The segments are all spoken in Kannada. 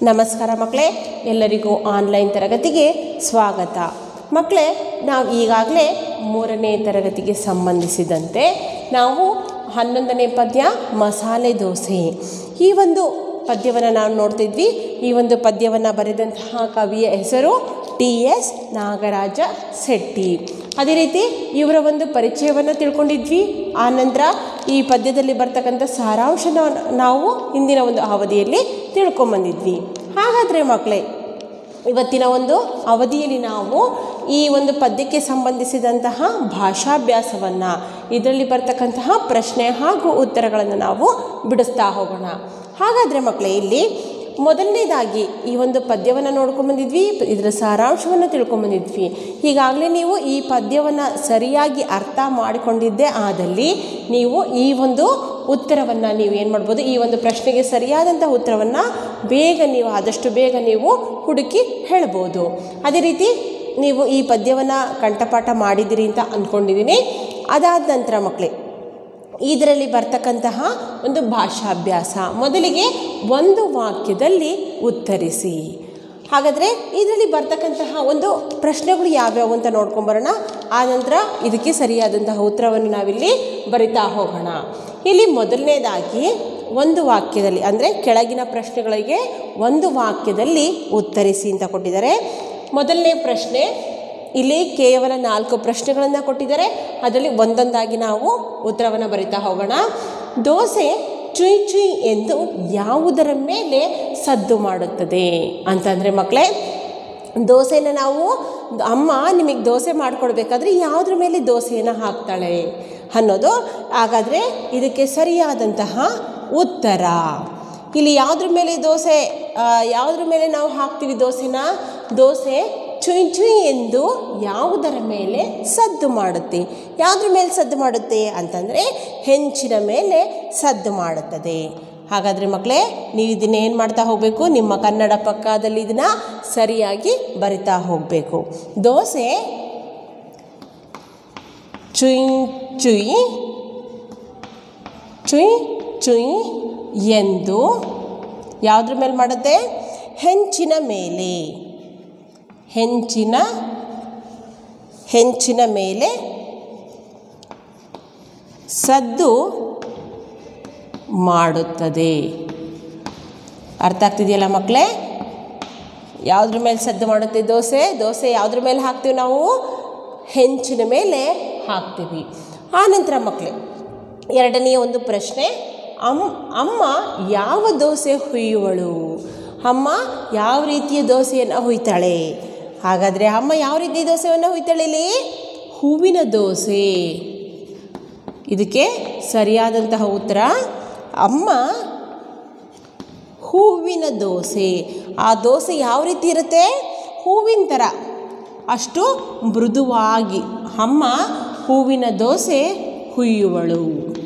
ನಮಸ್ಕಾರ ಮಕ್ಕಳೇ ಎಲ್ಲರಿಗೂ ಆನ್ಲೈನ್ ತರಗತಿಗೆ ಸ್ವಾಗತ ಮಕ್ಕಳೇ ನಾವು ಈಗಾಗಲೇ ಮೂರನೇ ತರಗತಿಗೆ ಸಂಬಂಧಿಸಿದಂತೆ ನಾವು ಹನ್ನೊಂದನೇ ಪದ್ಯ ಮಸಾಲೆ ದೋಸೆ ಈ ಒಂದು ಪದ್ಯವನ್ನು ನಾವು ನೋಡ್ತಿದ್ವಿ ಈ ಒಂದು ಪದ್ಯವನ್ನು ಬರೆದಂತಹ ಕವಿಯ ಹೆಸರು ಟಿ ಎಸ್ ನಾಗರಾಜ ಶೆಟ್ಟಿ ಅದೇ ರೀತಿ ಇವರ ಒಂದು ಪರಿಚಯವನ್ನು ತಿಳ್ಕೊಂಡಿದ್ವಿ ಆನಂತರ ಈ ಪದ್ಯದಲ್ಲಿ ಬರ್ತಕ್ಕಂಥ ಸಾರಾಂಶನ ನಾವು ಹಿಂದಿನ ಒಂದು ಅವಧಿಯಲ್ಲಿ ತಿಳ್ಕೊಂಬಂದಿದ್ವಿ ಹಾಗಾದರೆ ಮಕ್ಕಳೇ ಇವತ್ತಿನ ಒಂದು ಅವಧಿಯಲ್ಲಿ ನಾವು ಈ ಒಂದು ಪದ್ಯಕ್ಕೆ ಸಂಬಂಧಿಸಿದಂತಹ ಭಾಷಾಭ್ಯಾಸವನ್ನು ಇದರಲ್ಲಿ ಬರ್ತಕ್ಕಂತಹ ಪ್ರಶ್ನೆ ಹಾಗೂ ಉತ್ತರಗಳನ್ನು ನಾವು ಬಿಡಿಸ್ತಾ ಹೋಗೋಣ ಹಾಗಾದರೆ ಮಕ್ಕಳೇ ಇಲ್ಲಿ ಮೊದಲನೇದಾಗಿ ಈ ಒಂದು ಪದ್ಯವನ್ನು ನೋಡ್ಕೊಂಬಂದಿದ್ವಿ ಇದರ ಸಾರಾಂಶವನ್ನು ತಿಳ್ಕೊಂಬಂದಿದ್ವಿ ಈಗಾಗಲೇ ನೀವು ಈ ಪದ್ಯವನ್ನು ಸರಿಯಾಗಿ ಅರ್ಥ ಮಾಡಿಕೊಂಡಿದ್ದೇ ಆದಲ್ಲಿ ನೀವು ಈ ಒಂದು ಉತ್ತರವನ್ನು ನೀವು ಏನು ಮಾಡ್ಬೋದು ಈ ಒಂದು ಪ್ರಶ್ನೆಗೆ ಸರಿಯಾದಂಥ ಉತ್ತರವನ್ನು ಬೇಗ ನೀವು ಆದಷ್ಟು ಬೇಗ ನೀವು ಹುಡುಕಿ ಹೇಳ್ಬೋದು ಅದೇ ರೀತಿ ನೀವು ಈ ಪದ್ಯವನ್ನು ಕಂಠಪಾಠ ಮಾಡಿದ್ದೀರಿ ಅಂತ ಅಂದ್ಕೊಂಡಿದ್ದೀನಿ ಅದಾದ ನಂತರ ಮಕ್ಕಳೇ ಇದರಲ್ಲಿ ಬರ್ತಕ್ಕಂತಹ ಒಂದು ಭಾಷಾಭ್ಯಾಸ ಮೊದಲಿಗೆ ಒಂದು ವಾಕ್ಯದಲ್ಲಿ ಉತ್ತರಿಸಿ ಹಾಗಾದರೆ ಇದರಲ್ಲಿ ಬರ್ತಕ್ಕಂತಹ ಒಂದು ಪ್ರಶ್ನೆಗಳು ಯಾವ್ಯಾವು ಅಂತ ನೋಡ್ಕೊಂಬರೋಣ ಆನಂತರ ಇದಕ್ಕೆ ಸರಿಯಾದಂತಹ ಉತ್ತರವನ್ನು ನಾವಿಲ್ಲಿ ಬರಿತಾ ಹೋಗೋಣ ಇಲ್ಲಿ ಮೊದಲನೇದಾಗಿ ಒಂದು ವಾಕ್ಯದಲ್ಲಿ ಅಂದರೆ ಕೆಳಗಿನ ಪ್ರಶ್ನೆಗಳಿಗೆ ಒಂದು ವಾಕ್ಯದಲ್ಲಿ ಉತ್ತರಿಸಿ ಅಂತ ಕೊಟ್ಟಿದ್ದಾರೆ ಮೊದಲನೇ ಪ್ರಶ್ನೆ ಇಲ್ಲಿ ಕೇವಲ ನಾಲ್ಕು ಪ್ರಶ್ನೆಗಳನ್ನು ಕೊಟ್ಟಿದ್ದಾರೆ ಅದರಲ್ಲಿ ಒಂದೊಂದಾಗಿ ನಾವು ಉತ್ತರವನ್ನು ಬರಿತಾ ಹೋಗೋಣ ದೋಸೆ ಚುಯ್ ಚುಯ್ ಎಂದು ಯಾವುದರ ಮೇಲೆ ಸದ್ದು ಮಾಡುತ್ತದೆ ಅಂತಂದರೆ ಮಕ್ಕಳೇ ದೋಸೆನ ನಾವು ಅಮ್ಮ ನಿಮಗೆ ದೋಸೆ ಮಾಡಿಕೊಡ್ಬೇಕಾದ್ರೆ ಯಾವುದ್ರ ಮೇಲೆ ದೋಸೆಯನ್ನು ಹಾಕ್ತಾಳೆ ಅನ್ನೋದು ಹಾಗಾದರೆ ಇದಕ್ಕೆ ಸರಿಯಾದಂತಹ ಉತ್ತರ ಇಲ್ಲಿ ಯಾವುದ್ರ ಮೇಲೆ ದೋಸೆ ಯಾವುದ್ರ ಮೇಲೆ ನಾವು ಹಾಕ್ತೀವಿ ದೋಸೆನ ದೋಸೆ ಚುಯ್ ಚುಯ್ ಎಂದು ಯಾವುದರ ಮೇಲೆ ಸದ್ದು ಮಾಡುತ್ತೆ ಯಾವುದ್ರ ಮೇಲೆ ಸದ್ದು ಮಾಡುತ್ತೆ ಅಂತಂದರೆ ಹೆಂಚಿನ ಮೇಲೆ ಸದ್ದು ಮಾಡುತ್ತದೆ ಹಾಗಾದರೆ ಮಕ್ಕಳೇ ನೀವು ಇದನ್ನ ಏನು ಮಾಡ್ತಾ ಹೋಗಬೇಕು ನಿಮ್ಮ ಕನ್ನಡ ಪಕ್ಕದಲ್ಲಿ ಇದನ್ನು ಸರಿಯಾಗಿ ಬರಿತಾ ಹೋಗಬೇಕು ದೋಸೆ ಚುಯ್ ಚುಯ್ ಚುಯ್ ಚುಯ್ ಎಂದು ಯಾವುದ್ರ ಮೇಲೆ ಮಾಡುತ್ತೆ ಹೆಂಚಿನ ಮೇಲೆ ಹೆಂಚಿನ ಹೆಂಚಿನ ಮೇಲೆ ಸದ್ದು ಮಾಡುತ್ತದೆ ಅರ್ಥ ಆಗ್ತಿದೆಯಲ್ಲ ಮಕ್ಕಳೇ ಯಾವುದ್ರ ಮೇಲೆ ಸದ್ದು ಮಾಡುತ್ತೆ ದೋಸೆ ದೋಸೆ ಯಾವುದ್ರ ಮೇಲೆ ಹಾಕ್ತೀವಿ ನಾವು ಹೆಂಚಿನ ಮೇಲೆ ಹಾಕ್ತೀವಿ ಆನಂತರ ಮಕ್ಕಳೇ ಎರಡನೆಯ ಒಂದು ಪ್ರಶ್ನೆ ಅಮ್ ಅಮ್ಮ ಯಾವ ದೋಸೆ ಹುಯ್ಯುವಳು ಅಮ್ಮ ಯಾವ ರೀತಿಯ ದೋಸೆಯನ್ನು ಹುಯ್ತಾಳೆ ಹಾಗಾದರೆ ಅಮ್ಮ ಯಾವ ರೀತಿಯ ದೋಸೆಯನ್ನು ಹುಯ್ತಾಳೆ ಇಲ್ಲಿ ಹೂವಿನ ದೋಸೆ ಇದಕ್ಕೆ ಸರಿಯಾದಂತಹ ಉತ್ತರ ಅಮ್ಮ ಹೂವಿನ ದೋಸೆ ಆ ದೋಸೆ ಯಾವ ರೀತಿ ಇರುತ್ತೆ ಹೂವಿನ ಥರ ಅಷ್ಟು ಮೃದುವಾಗಿ ಅಮ್ಮ ಹೂವಿನ ದೋಸೆ ಹುಯ್ಯುವಳು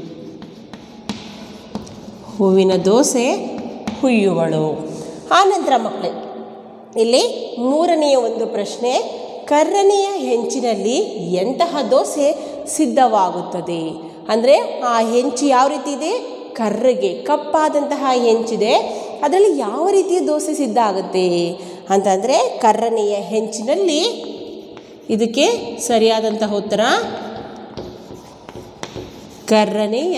ಹೂವಿನ ದೋಸೆ ಹುಯ್ಯುವಳು ಆನಂತರ ಮಕ್ಕಳೇ ಇಲ್ಲಿ ಮೂರನೆಯ ಒಂದು ಪ್ರಶ್ನೆ ಕರ್ರನೆಯ ಹೆಂಚಿನಲ್ಲಿ ಎಂತಹ ದೋಸೆ ಸಿದ್ಧವಾಗುತ್ತದೆ ಅಂದರೆ ಆ ಹೆಂಚು ಯಾವ ರೀತಿ ಇದೆ ಕರ್ರಗೆ ಕಪ್ಪಾದಂತಹ ಹೆಂಚಿದೆ ಅದರಲ್ಲಿ ಯಾವ ರೀತಿಯ ದೋಸೆ ಸಿದ್ಧ ಆಗುತ್ತೆ ಅಂತಂದರೆ ಕರ್ರನೆಯ ಹೆಂಚಿನಲ್ಲಿ ಇದಕ್ಕೆ ಸರಿಯಾದಂತಹ ಉತ್ತರ ಕರ್ರನೆಯ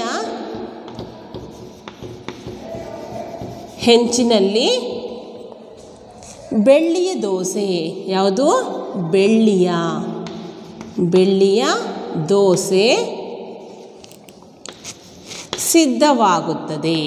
ಹೆಂಚಿನಲ್ಲಿ ಬೆಳ್ಳಿಯ ದೋಸೆ ಯಾವುದು ಬೆಳ್ಳಿಯ ಬೆಳ್ಳಿಯ ದೋಸೆ ಸಿದ್ಧವಾಗುತ್ತದೆ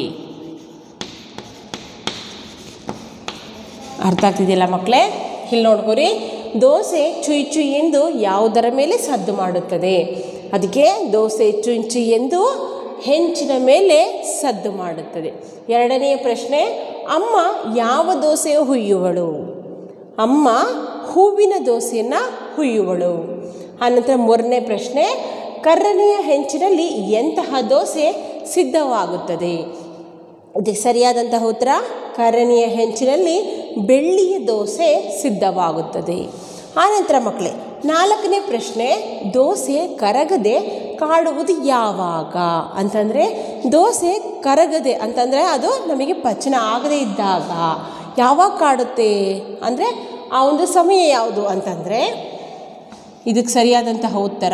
ಅರ್ಥ ಆಗ್ತಿದೆಯಲ್ಲ ಮಕ್ಕಳೇ ಇಲ್ಲಿ ನೋಡ್ಕೊರಿ ದೋಸೆ ಚುಯ್ ಚುಯ್ ಎಂದು ಯಾವುದರ ಮೇಲೆ ಸದ್ದು ಮಾಡುತ್ತದೆ ಅದಕ್ಕೆ ದೋಸೆ ಚುಯ್ ಚುಯ್ ಎಂದು ಹೆಂಚಿನ ಮೇಲೆ ಸದ್ದು ಮಾಡುತ್ತದೆ ಎರಡನೆಯ ಪ್ರಶ್ನೆ ಅಮ್ಮ ಯಾವ ದೋಸೆ ಹುಯ್ಯುವಳು ಅಮ್ಮ ಹೂವಿನ ದೋಸೆಯನ್ನು ಹುಯ್ಯುವಳು ಆನಂತರ ಮೂರನೇ ಪ್ರಶ್ನೆ ಕರ್ರನೆಯ ಹೆಂಚಿನಲ್ಲಿ ಎಂತಹ ದೋಸೆ ಸಿದ್ಧವಾಗುತ್ತದೆ ಇದಕ್ಕೆ ಸರಿಯಾದಂತಹ ಉತ್ತರ ಕರ್ರನೆಯ ಹೆಂಚಿನಲ್ಲಿ ಬೆಳ್ಳಿಯ ದೋಸೆ ಸಿದ್ಧವಾಗುತ್ತದೆ ಆನಂತರ ಮಕ್ಕಳೇ ನಾಲ್ಕನೇ ಪ್ರಶ್ನೆ ದೋಸೆ ಕರಗದೆ ಕಾಡುವುದು ಯಾವಾಗ ಅಂತಂದರೆ ದೋಸೆ ಕರಗದೆ ಅಂತಂದರೆ ಅದು ನಮಗೆ ಪಚನ ಆಗದೇ ಇದ್ದಾಗ ಯಾವಾಗ ಕಾಡುತ್ತೆ ಅಂದರೆ ಆ ಒಂದು ಸಮಯ ಯಾವುದು ಅಂತಂದರೆ ಇದಕ್ಕೆ ಸರಿಯಾದಂತಹ ಉತ್ತರ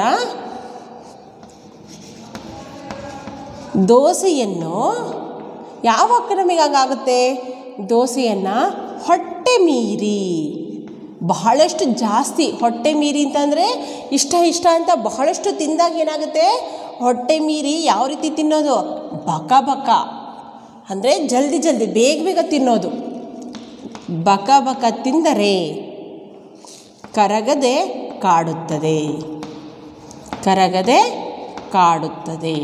ದೋಸೆಯನ್ನು ಯಾವಾಗ ನಮಗೆ ಹಾಗಾಗುತ್ತೆ ದೋಸೆಯನ್ನು ಹೊಟ್ಟೆ ಮೀರಿ ಬಹಳಷ್ಟು ಜಾಸ್ತಿ ಹೊಟ್ಟೆ ಮೀರಿ ಅಂತಂದರೆ ಇಷ್ಟ ಇಷ್ಟ ಅಂತ ಬಹಳಷ್ಟು ತಿಂದಾಗ ಏನಾಗುತ್ತೆ ಹೊಟ್ಟೆ ಮೀರಿ ಯಾವ ರೀತಿ ತಿನ್ನೋದು ಬಕ ಬಕ ಅಂದರೆ ಜಲ್ದಿ ಜಲ್ದಿ ಬೇಗ ಬೇಗ ತಿನ್ನೋದು ಬಕ ಬಕ ತಿಂದರೆ ಕರಗದೆ ಕಾಡುತ್ತದೆ ಕರಗದೆ ಕಾಡುತ್ತದೆ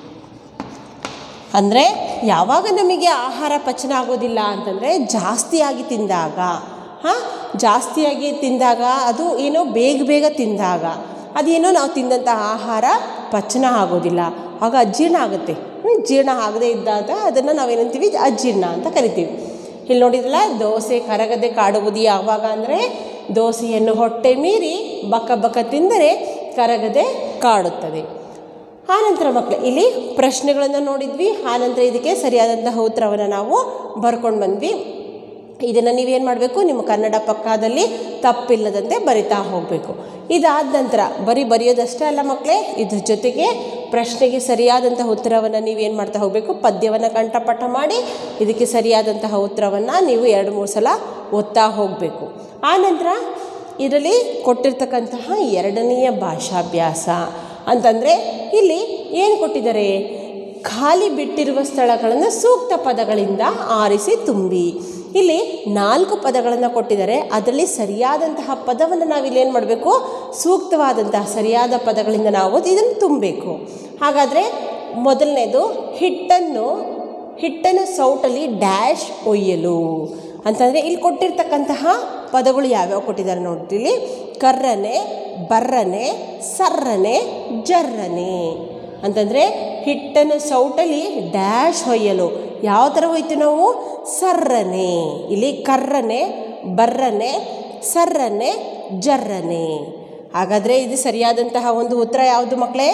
ಅಂದರೆ ಯಾವಾಗ ನಮಗೆ ಆಹಾರ ಪಚನ ಆಗೋದಿಲ್ಲ ಅಂತಂದರೆ ಜಾಸ್ತಿಯಾಗಿ ತಿಂದಾಗ ಹಾಂ ಜಾಸ್ತಿಯಾಗಿ ತಿಂದಾಗ ಅದು ಏನೋ ಬೇಗ ಬೇಗ ತಿಂದಾಗ ಅದೇನೋ ನಾವು ತಿಂದಂಥ ಆಹಾರ ಪಚನ ಆಗೋದಿಲ್ಲ ಆಗ ಅಜೀರ್ಣ ಆಗುತ್ತೆ ಹ್ಮ್, ಜೀರ್ಣ ಆಗದೇ ಇದ್ದಾಗ ಅದನ್ನು ನಾವೇನಂತೀವಿ ಅಜೀರ್ಣ ಅಂತ ಕರಿತೀವಿ ಇಲ್ಲಿ ನೋಡಿದ್ರಲ್ಲ ದೋಸೆ ಕರಗದೆ ಕಾಡುವುದು ಯಾವಾಗ ಅಂದರೆ ದೋಸೆಯನ್ನು ಹೊಟ್ಟೆ ಮೀರಿ ಬಕ ಬಕ ತಿಂದರೆ ಕರಗದೆ ಕಾಡುತ್ತದೆ ಆನಂತರ ಮಕ್ಕಳು ಇಲ್ಲಿ ಪ್ರಶ್ನೆಗಳನ್ನು ನೋಡಿದ್ವಿ ಆನಂತರ ಇದಕ್ಕೆ ಸರಿಯಾದಂತಹ ಉತ್ತರವನ್ನು ನಾವು ಬರ್ಕೊಂಡು ಬಂದ್ವಿ ಇದನ್ನು ನೀವೇನು ಮಾಡಬೇಕು ನಿಮ್ಮ ಕನ್ನಡ ಪಕ್ಕದಲ್ಲಿ ತಪ್ಪಿಲ್ಲದಂತೆ ಬರಿತಾ ಹೋಗಬೇಕು ಇದಾದ ನಂತರ ಬರೀ ಬರೆಯೋದಷ್ಟೇ ಅಲ್ಲ ಮಕ್ಕಳೇ ಇದ್ರ ಜೊತೆಗೆ ಪ್ರಶ್ನೆಗೆ ಸರಿಯಾದಂತಹ ಉತ್ತರವನ್ನು ನೀವೇನು ಮಾಡ್ತಾ ಹೋಗಬೇಕು ಪದ್ಯವನ್ನು ಕಂಠಪಾಠ ಮಾಡಿ ಇದಕ್ಕೆ ಸರಿಯಾದಂತಹ ಉತ್ತರವನ್ನು ನೀವು ಎರಡು ಮೂರು ಸಲ ಓದ್ತಾ ಹೋಗಬೇಕು ಆನಂತರ ಇದರಲ್ಲಿ ಕೊಟ್ಟಿರ್ತಕ್ಕಂತಹ ಎರಡನೆಯ ಭಾಷಾಭ್ಯಾಸ ಅಂತಂದರೆ ಇಲ್ಲಿ ಏನು ಕೊಟ್ಟಿದ್ದಾರೆ ಖಾಲಿ ಬಿಟ್ಟಿರುವ ಸ್ಥಳಗಳನ್ನು ಸೂಕ್ತ ಪದಗಳಿಂದ ಆರಿಸಿ ತುಂಬಿ ಇಲ್ಲಿ ನಾಲ್ಕು ಪದಗಳನ್ನು ಕೊಟ್ಟಿದ್ದಾರೆ ಅದರಲ್ಲಿ ಸರಿಯಾದಂತಹ ಪದವನ್ನು ನಾವಿಲ್ಲಿ ಏನು ಮಾಡಬೇಕು ಸೂಕ್ತವಾದಂತಹ ಸರಿಯಾದ ಪದಗಳಿಂದ ನಾವು ಇದನ್ನು ತುಂಬಬೇಕು ಹಾಗಾದರೆ ಮೊದಲನೇದು ಹಿಟ್ಟನ್ನು ಹಿಟ್ಟನ್ನು ಸೌಟಲ್ಲಿ ಡ್ಯಾಶ್ ಒಯ್ಯಲು ಅಂತಂದರೆ ಇಲ್ಲಿ ಕೊಟ್ಟಿರ್ತಕ್ಕಂತಹ ಪದಗಳು ಯಾವ್ಯಾವ ಕೊಟ್ಟಿದ್ದಾರೆ ನೋಡಿ ಇಲ್ಲಿ ಕರ್ರನೆ ಬರ್ರನೆ ಸರ್ರನೆ ಜರ್ರನೆ ಅಂತಂದರೆ ಹಿಟ್ಟನ್ನು ಸೌಟಲ್ಲಿ ಡ್ಯಾಶ್ ಹೊಯ್ಯಲು ಯಾವ ಥರ ಹೋಯ್ತು ನಾವು ಸರ್ರನೆ ಇಲ್ಲಿ ಕರ್ರನೆ ಬರ್ರನೆ ಸರ್ರನೆ ಜರ್ರನೆ ಹಾಗಾದರೆ ಇದು ಸರಿಯಾದಂತಹ ಒಂದು ಉತ್ತರ ಯಾವುದು ಮಕ್ಕಳೇ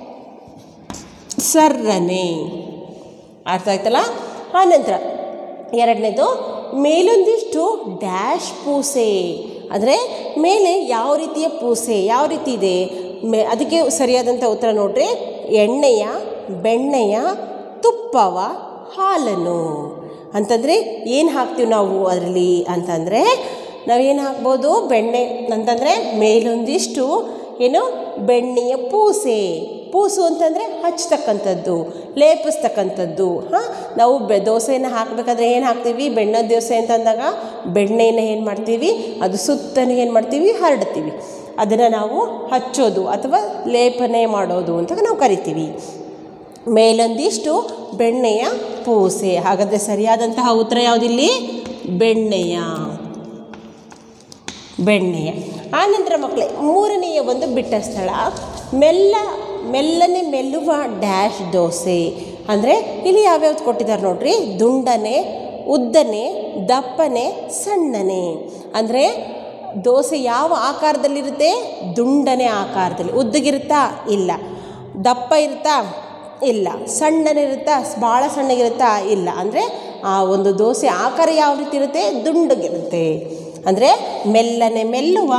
ಸರ್ರನೆ ಅರ್ಥ ಆಯ್ತಲ್ಲ ಆನಂತರ ಎರಡನೇದು ಮೇಲೊಂದಿಷ್ಟು ಡ್ಯಾಶ್ ಪೂಸೆ ಅಂದರೆ ಮೇಲೆ ಯಾವ ರೀತಿಯ ಪೂಸೆ ಯಾವ ರೀತಿ ಇದೆ ಮೇ ಅದಕ್ಕೆ ಸರಿಯಾದಂಥ ಉತ್ತರ ನೋಡ್ರಿ ಎಣ್ಣೆಯ ಬೆಣ್ಣೆಯ ತುಪ್ಪವ ಹಾಲನ್ನು ಅಂತಂದರೆ ಏನು ಹಾಕ್ತೀವಿ ನಾವು ಅದರಲ್ಲಿ ಅಂತಂದರೆ ನಾವೇನು ಹಾಕ್ಬೋದು ಬೆಣ್ಣೆ ಅಂತಂದರೆ ಮೇಲೊಂದಿಷ್ಟು ಏನು ಬೆಣ್ಣೆಯ ಪೂಸೆ ಪೂಸು ಅಂತಂದರೆ ಹಚ್ತಕ್ಕಂಥದ್ದು ಲೇಪಿಸ್ತಕ್ಕಂಥದ್ದು ಹಾಂ ನಾವು ಬೆ ದೋಸೆಯನ್ನು ಹಾಕಬೇಕಾದ್ರೆ ಏನು ಹಾಕ್ತೀವಿ ಬೆಣ್ಣೆ ದೋಸೆ ಅಂತಂದಾಗ ಬೆಣ್ಣೆಯನ್ನು ಏನು ಮಾಡ್ತೀವಿ ಅದು ಸುತ್ತಲೂ ಏನು ಮಾಡ್ತೀವಿ ಹರಡ್ತೀವಿ ಅದನ್ನು ನಾವು ಹಚ್ಚೋದು ಅಥವಾ ಲೇಪನೆ ಮಾಡೋದು ಅಂತ ನಾವು ಕರಿತೀವಿ ಮೇಲೊಂದಿಷ್ಟು ಬೆಣ್ಣೆಯ ಪೂಸೆ ಹಾಗಾದರೆ ಸರಿಯಾದಂತಹ ಉತ್ತರ ಯಾವುದಿಲ್ಲಿ ಬೆಣ್ಣೆಯ ಬೆಣ್ಣೆಯ ಆನಂತರ ಮಕ್ಕಳೇ ಮೂರನೆಯ ಒಂದು ಬಿಟ್ಟ ಸ್ಥಳ ಮೆಲ್ಲ ಮೆಲ್ಲನೆ ಮೆಲ್ಲುವ ಡ್ಯಾಶ್ ದೋಸೆ ಅಂದರೆ ಇಲ್ಲಿ ಯಾವ್ಯಾವ್ದು ಕೊಟ್ಟಿದ್ದಾರೆ ನೋಡ್ರಿ ದುಂಡನೆ ಉದ್ದನೆ ದಪ್ಪನೆ ಸಣ್ಣನೆ ಅಂದರೆ ದೋಸೆ ಯಾವ ಆಕಾರದಲ್ಲಿರುತ್ತೆ ದುಂಡನೆ ಆಕಾರದಲ್ಲಿ ಉದ್ದಗಿರುತ್ತಾ ಇಲ್ಲ ದಪ್ಪ ಇರುತ್ತಾ ಇಲ್ಲ ಸಣ್ಣನಿರುತ್ತಾ ಭಾಳ ಸಣ್ಣಗಿರುತ್ತಾ ಇಲ್ಲ ಅಂದರೆ ಆ ಒಂದು ದೋಸೆ ಆಕಾರ ಯಾವ ರೀತಿ ಇರುತ್ತೆ ದುಂಡಗಿರುತ್ತೆ ಅಂದರೆ ಮೆಲ್ಲನೆ ಮೆಲ್ಲುವ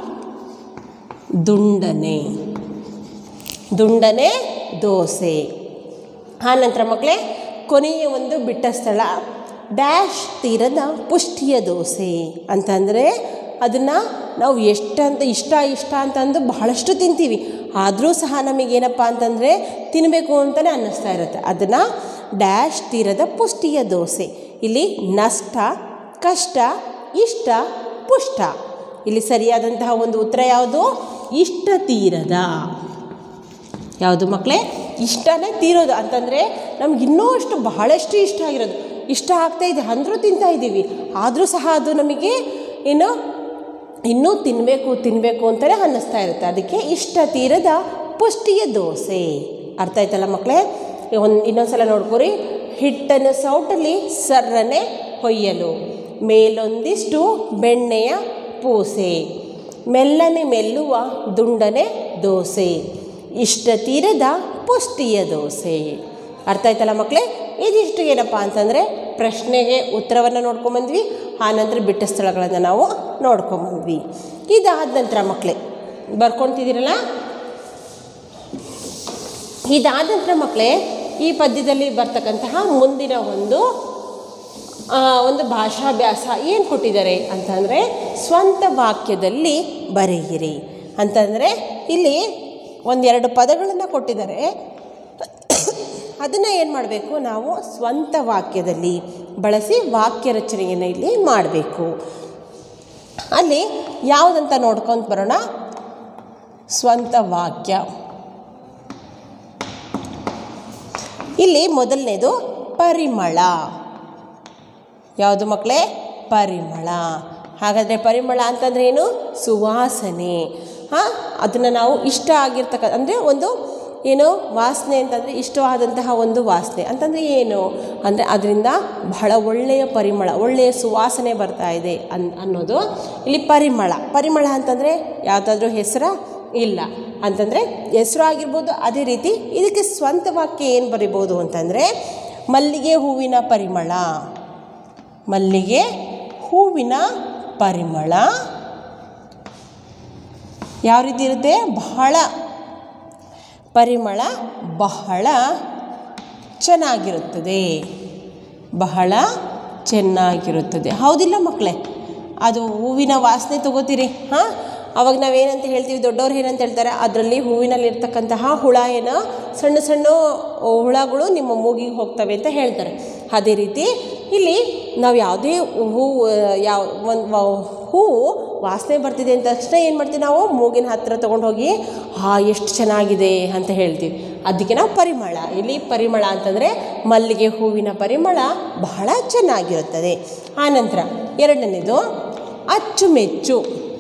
ದುಂಡನೆ ದುಂಡನೆ ದೋಸೆ ಆನಂತರ ಮಕ್ಕಳೇ ಕೊನೆಯ ಒಂದು ಬಿಟ್ಟ ಸ್ಥಳ ಡ್ಯಾಶ್ ತೀರದ ಪುಷ್ಟಿಯ ದೋಸೆ ಅಂತಂದರೆ ಅದನ್ನು ನಾವು ಎಷ್ಟಂತ ಇಷ್ಟ ಇಷ್ಟ ಅಂತಂದು ಬಹಳಷ್ಟು ತಿಂತೀವಿ ಆದರೂ ಸಹ ನಮಗೇನಪ್ಪ ಅಂತಂದರೆ ತಿನ್ನಬೇಕು ಅಂತಲೇ ಅನ್ನಿಸ್ತಾ ಇರುತ್ತೆ ಅದನ್ನು ಡ್ಯಾಶ್ ತೀರದ ಪುಷ್ಟಿಯ ದೋಸೆ ಇಲ್ಲಿ ನಷ್ಟ ಕಷ್ಟ ಇಷ್ಟ ಪುಷ್ಟ ಇಲ್ಲಿ ಸರಿಯಾದಂತಹ ಒಂದು ಉತ್ತರ ಯಾವುದು ಇಷ್ಟ ತೀರದ ಯಾವುದು ಮಕ್ಕಳೇ ಇಷ್ಟನೇ ತೀರೋದು ಅಂತಂದರೆ ನಮ್ಗೆ ಇನ್ನೂ ಅಷ್ಟು ಬಹಳಷ್ಟು ಇಷ್ಟ ಆಗಿರೋದು ಇಷ್ಟ ಆಗ್ತಾ ಇದೆ ಅಂದರೂ ತಿಂತಾ ಇದ್ದೀವಿ ಆದರೂ ಸಹ ಅದು ನಮಗೆ ಏನು ಇನ್ನೂ ತಿನ್ನಬೇಕು ತಿನ್ನಬೇಕು ಅಂತಲೇ ಅನ್ನಿಸ್ತಾ ಇರುತ್ತೆ ಅದಕ್ಕೆ ಇಷ್ಟ ತೀರದ ಪುಷ್ಟಿಯ ದೋಸೆ ಅರ್ಥ ಆಯ್ತಲ್ಲ ಮಕ್ಕಳೇ ಒಂದು ಇನ್ನೊಂದು ಸಲ ನೋಡ್ಕೊರಿ ಹಿಟ್ಟನ್ನು ಸೌಟಲ್ಲಿ ಸರ್ರನೆ ಹೊಯ್ಯಲು ಮೇಲೊಂದಿಷ್ಟು ಬೆಣ್ಣೆಯ ಪೂಸೆ ಮೆಲ್ಲನೆ ಮೆಲ್ಲುವ ದುಂಡನೆ ದೋಸೆ ಇಷ್ಟ ತೀರದ ಪುಷ್ಟಿಯ ದೋಸೆ ಅರ್ಥ ಆಯ್ತಲ್ಲ ಮಕ್ಕಳೇ ಇದಿಷ್ಟು ಏನಪ್ಪ ಅಂತಂದರೆ ಪ್ರಶ್ನೆಗೆ ಉತ್ತರವನ್ನು ನೋಡ್ಕೊಂಬಂದ್ವಿ ಆನಂತರ ಬಿಟ್ಟ ಸ್ಥಳಗಳನ್ನು ನಾವು ನೋಡ್ಕೊಂಬಂದ್ವಿ ಇದಾದ ನಂತರ ಮಕ್ಕಳೇ ಬರ್ಕೊಳ್ತಿದ್ದೀರಲ್ಲ ಇದಾದ ನಂತರ ಮಕ್ಕಳೇ ಈ ಪದ್ಯದಲ್ಲಿ ಬರ್ತಕ್ಕಂತಹ ಮುಂದಿನ ಒಂದು ಆ, ಒಂದು ಭಾಷಾಭ್ಯಾಸ ಏನು ಕೊಟ್ಟಿದ್ದಾರೆ ಅಂತಂದರೆ ಸ್ವಂತ ವಾಕ್ಯದಲ್ಲಿ ಬರೆಯಿರಿ ಅಂತಂದರೆ ಇಲ್ಲಿ ಒಂದೆರಡು ಪದಗಳನ್ನು ಕೊಟ್ಟಿದ್ದಾರೆ ಅದನ್ನು ಏನು ಮಾಡಬೇಕು ನಾವು ಸ್ವಂತ ವಾಕ್ಯದಲ್ಲಿ ಬಳಸಿ ವಾಕ್ಯ ರಚನೆಯನ್ನು ಇಲ್ಲಿ ಮಾಡಬೇಕು ಅಲ್ಲಿ ಯಾವುದಂತ ನೋಡ್ಕೊಂಡು ಬರೋಣ ಸ್ವಂತ ವಾಕ್ಯ ಇಲ್ಲಿ ಮೊದಲನೇದು ಪರಿಮಳ ಯಾವುದು ಮಕ್ಕಳೇ ಪರಿಮಳ ಹಾಗಾದರೆ ಪರಿಮಳ ಅಂತಂದ್ರೆ ಏನು ಸುವಾಸನೆ ಹಾಂ ಅದನ್ನು ನಾವು ಇಷ್ಟ ಆಗಿರ್ತಕ್ಕ ಅಂದರೆ ಒಂದು ಏನು ವಾಸನೆ ಅಂತಂದರೆ ಇಷ್ಟವಾದಂತಹ ಒಂದು ವಾಸನೆ ಅಂತಂದರೆ ಏನು ಅಂದರೆ ಅದರಿಂದ ಬಹಳ ಒಳ್ಳೆಯ ಪರಿಮಳ ಒಳ್ಳೆಯ ಸುವಾಸನೆ ಬರ್ತಾ ಇದೆ ಅನ್ ಅನ್ನೋದು ಇಲ್ಲಿ ಪರಿಮಳ ಪರಿಮಳ ಅಂತಂದರೆ ಯಾವುದಾದ್ರೂ ಹೆಸರ ಇಲ್ಲ ಅಂತಂದರೆ ಹೆಸರು ಆಗಿರ್ಬೋದು ಅದೇ ರೀತಿ ಇದಕ್ಕೆ ಸ್ವಂತ ವಾಕ್ಯ ಏನು ಬರಿಬೋದು ಅಂತಂದರೆ ಮಲ್ಲಿಗೆ ಹೂವಿನ ಪರಿಮಳ ಮಲ್ಲಿಗೆ ಹೂವಿನ ಪರಿಮಳ ಯಾವ ರೀತಿ ಇರುತ್ತೆ ಬಹಳ ಪರಿಮಳ ಬಹಳ ಚೆನ್ನಾಗಿರುತ್ತದೆ ಬಹಳ ಚೆನ್ನಾಗಿರುತ್ತದೆ ಹೌದಿಲ್ಲ ಮಕ್ಕಳೇ ಅದು ಹೂವಿನ ವಾಸನೆ ತಗೋತೀರಿ ಹಾಂ ಅವಾಗ ನಾವೇನಂತ ಹೇಳ್ತೀವಿ ದೊಡ್ಡವ್ರು ಏನಂತ ಹೇಳ್ತಾರೆ ಅದರಲ್ಲಿ ಹೂವಿನಲ್ಲಿರ್ತಕ್ಕಂತಹ ಹುಳ ಏನೋ ಸಣ್ಣ ಸಣ್ಣ ಹುಳಗಳು ನಿಮ್ಮ ಮೂಗಿಗೆ ಹೋಗ್ತವೆ ಅಂತ ಹೇಳ್ತಾರೆ ಅದೇ ರೀತಿ ಇಲ್ಲಿ ನಾವು ಯಾವುದೇ ಹೂವು ಯಾವ ಒಂದು ಹೂವು ವಾಸನೆ ಬರ್ತಿದೆ ಅಂತ ತಕ್ಷಣ ಏನು ಮಾಡ್ತೀವಿ ನಾವು ಮೂಗಿನ ಹತ್ತಿರ ತೊಗೊಂಡು ಹೋಗಿ ಹಾ ಎಷ್ಟು ಚೆನ್ನಾಗಿದೆ ಅಂತ ಹೇಳ್ತೀವಿ ಅದಕ್ಕೆ ನಾವು ಪರಿಮಳ ಇಲ್ಲಿ ಪರಿಮಳ ಅಂತಂದರೆ ಮಲ್ಲಿಗೆ ಹೂವಿನ ಪರಿಮಳ ಬಹಳ ಚೆನ್ನಾಗಿರುತ್ತದೆ ಆನಂತರ ಎರಡನೇದು ಅಚ್ಚುಮೆಚ್ಚು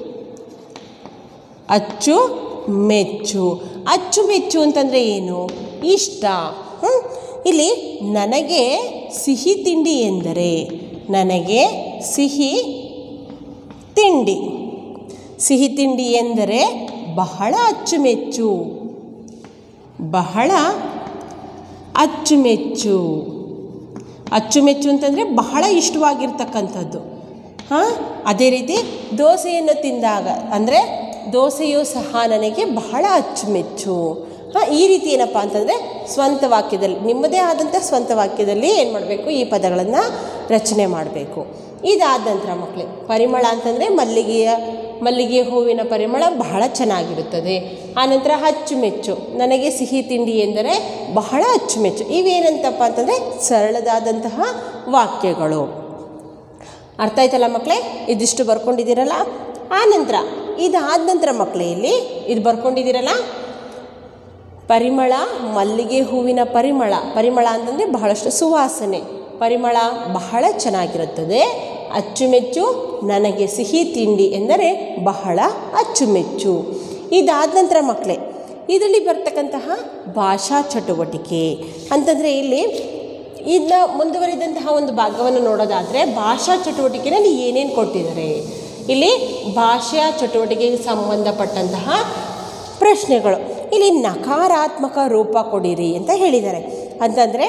ಅಚ್ಚು ಮೆಚ್ಚು ಅಚ್ಚುಮೆಚ್ಚು ಅಂತಂದರೆ ಏನು ಇಷ್ಟ ಹ್ಮ್? ಇಲ್ಲಿ ನನಗೆ ಸಿಹಿ ತಿಂಡಿ ಎಂದರೆ ನನಗೆ ಸಿಹಿ ತಿಂಡಿ ಸಿಹಿ ತಿಂಡಿ ಎಂದರೆ ಬಹಳ ಅಚ್ಚುಮೆಚ್ಚು ಬಹಳ ಅಚ್ಚುಮೆಚ್ಚು ಅಚ್ಚುಮೆಚ್ಚು ಅಂತಂದರೆ ಬಹಳ ಇಷ್ಟವಾಗಿರ್ತಕ್ಕಂಥದ್ದು ಹಾಂ ಅದೇ ರೀತಿ ದೋಸೆಯನ್ನು ತಿಂದಾಗ ಅಂದರೆ ದೋಸೆಯು ಸಹ ನನಗೆ ಬಹಳ ಅಚ್ಚುಮೆಚ್ಚು ಹಾಂ ಈ ರೀತಿ ಏನಪ್ಪ ಅಂತಂದರೆ ಸ್ವಂತ ವಾಕ್ಯದಲ್ಲಿ ನಿಮ್ಮದೇ ಆದಂಥ ಸ್ವಂತ ವಾಕ್ಯದಲ್ಲಿ ಏನು ಮಾಡಬೇಕು ಈ ಪದಗಳನ್ನು ರಚನೆ ಮಾಡಬೇಕು ಇದಾದ ನಂತರ ಮಕ್ಕಳೇ ಪರಿಮಳ ಅಂತಂದರೆ ಮಲ್ಲಿಗೆಯ ಮಲ್ಲಿಗೆ ಹೂವಿನ ಪರಿಮಳ ಬಹಳ ಚೆನ್ನಾಗಿರುತ್ತದೆ ಆನಂತರ ಅಚ್ಚುಮೆಚ್ಚು ನನಗೆ ಸಿಹಿ ತಿಂಡಿ ಎಂದರೆ ಬಹಳ ಅಚ್ಚುಮೆಚ್ಚು ಇವೇನಂತಪ್ಪ ಅಂತಂದರೆ ಸರಳದಾದಂತಹ ವಾಕ್ಯಗಳು ಅರ್ಥ ಆಯ್ತಲ್ಲ ಮಕ್ಕಳೇ ಇದಿಷ್ಟು ಬರ್ಕೊಂಡಿದ್ದೀರಲ್ಲ ಆ ನಂತರ ಇದಾದ ನಂತರ ಮಕ್ಕಳೇ ಇಲ್ಲಿ ಇದು ಬರ್ಕೊಂಡಿದ್ದೀರಲ್ಲ ಪರಿಮಳ ಮಲ್ಲಿಗೆ ಹೂವಿನ ಪರಿಮಳ ಪರಿಮಳ ಅಂತಂದರೆ ಬಹಳಷ್ಟು ಸುವಾಸನೆ ಪರಿಮಳ ಬಹಳ ಚೆನ್ನಾಗಿರುತ್ತದೆ ಅಚ್ಚುಮೆಚ್ಚು ನನಗೆ ಸಿಹಿ ತಿಂಡಿ ಎಂದರೆ ಬಹಳ ಅಚ್ಚುಮೆಚ್ಚು ಇದಾದ ನಂತರ ಮಕ್ಕಳೇ ಇದರಲ್ಲಿ ಬರ್ತಕ್ಕಂತಹ ಭಾಷಾ ಚಟುವಟಿಕೆ ಅಂತಂದರೆ ಇಲ್ಲಿ ಇನ್ನು ಮುಂದುವರಿದಂತಹ ಒಂದು ಭಾಗವನ್ನು ನೋಡೋದಾದರೆ ಭಾಷಾ ಚಟುವಟಿಕೆಯಲ್ಲಿ ಏನೇನು ಕೊಟ್ಟಿದ್ದಾರೆ ಇಲ್ಲಿ ಭಾಷಾ ಚಟುವಟಿಕೆಗೆ ಸಂಬಂಧಪಟ್ಟಂತಹ ಪ್ರಶ್ನೆಗಳು ಇಲ್ಲಿ ನಕಾರಾತ್ಮಕ ರೂಪ ಕೊಡಿರಿ ಅಂತ ಹೇಳಿದ್ದಾರೆ ಅಂತಂದರೆ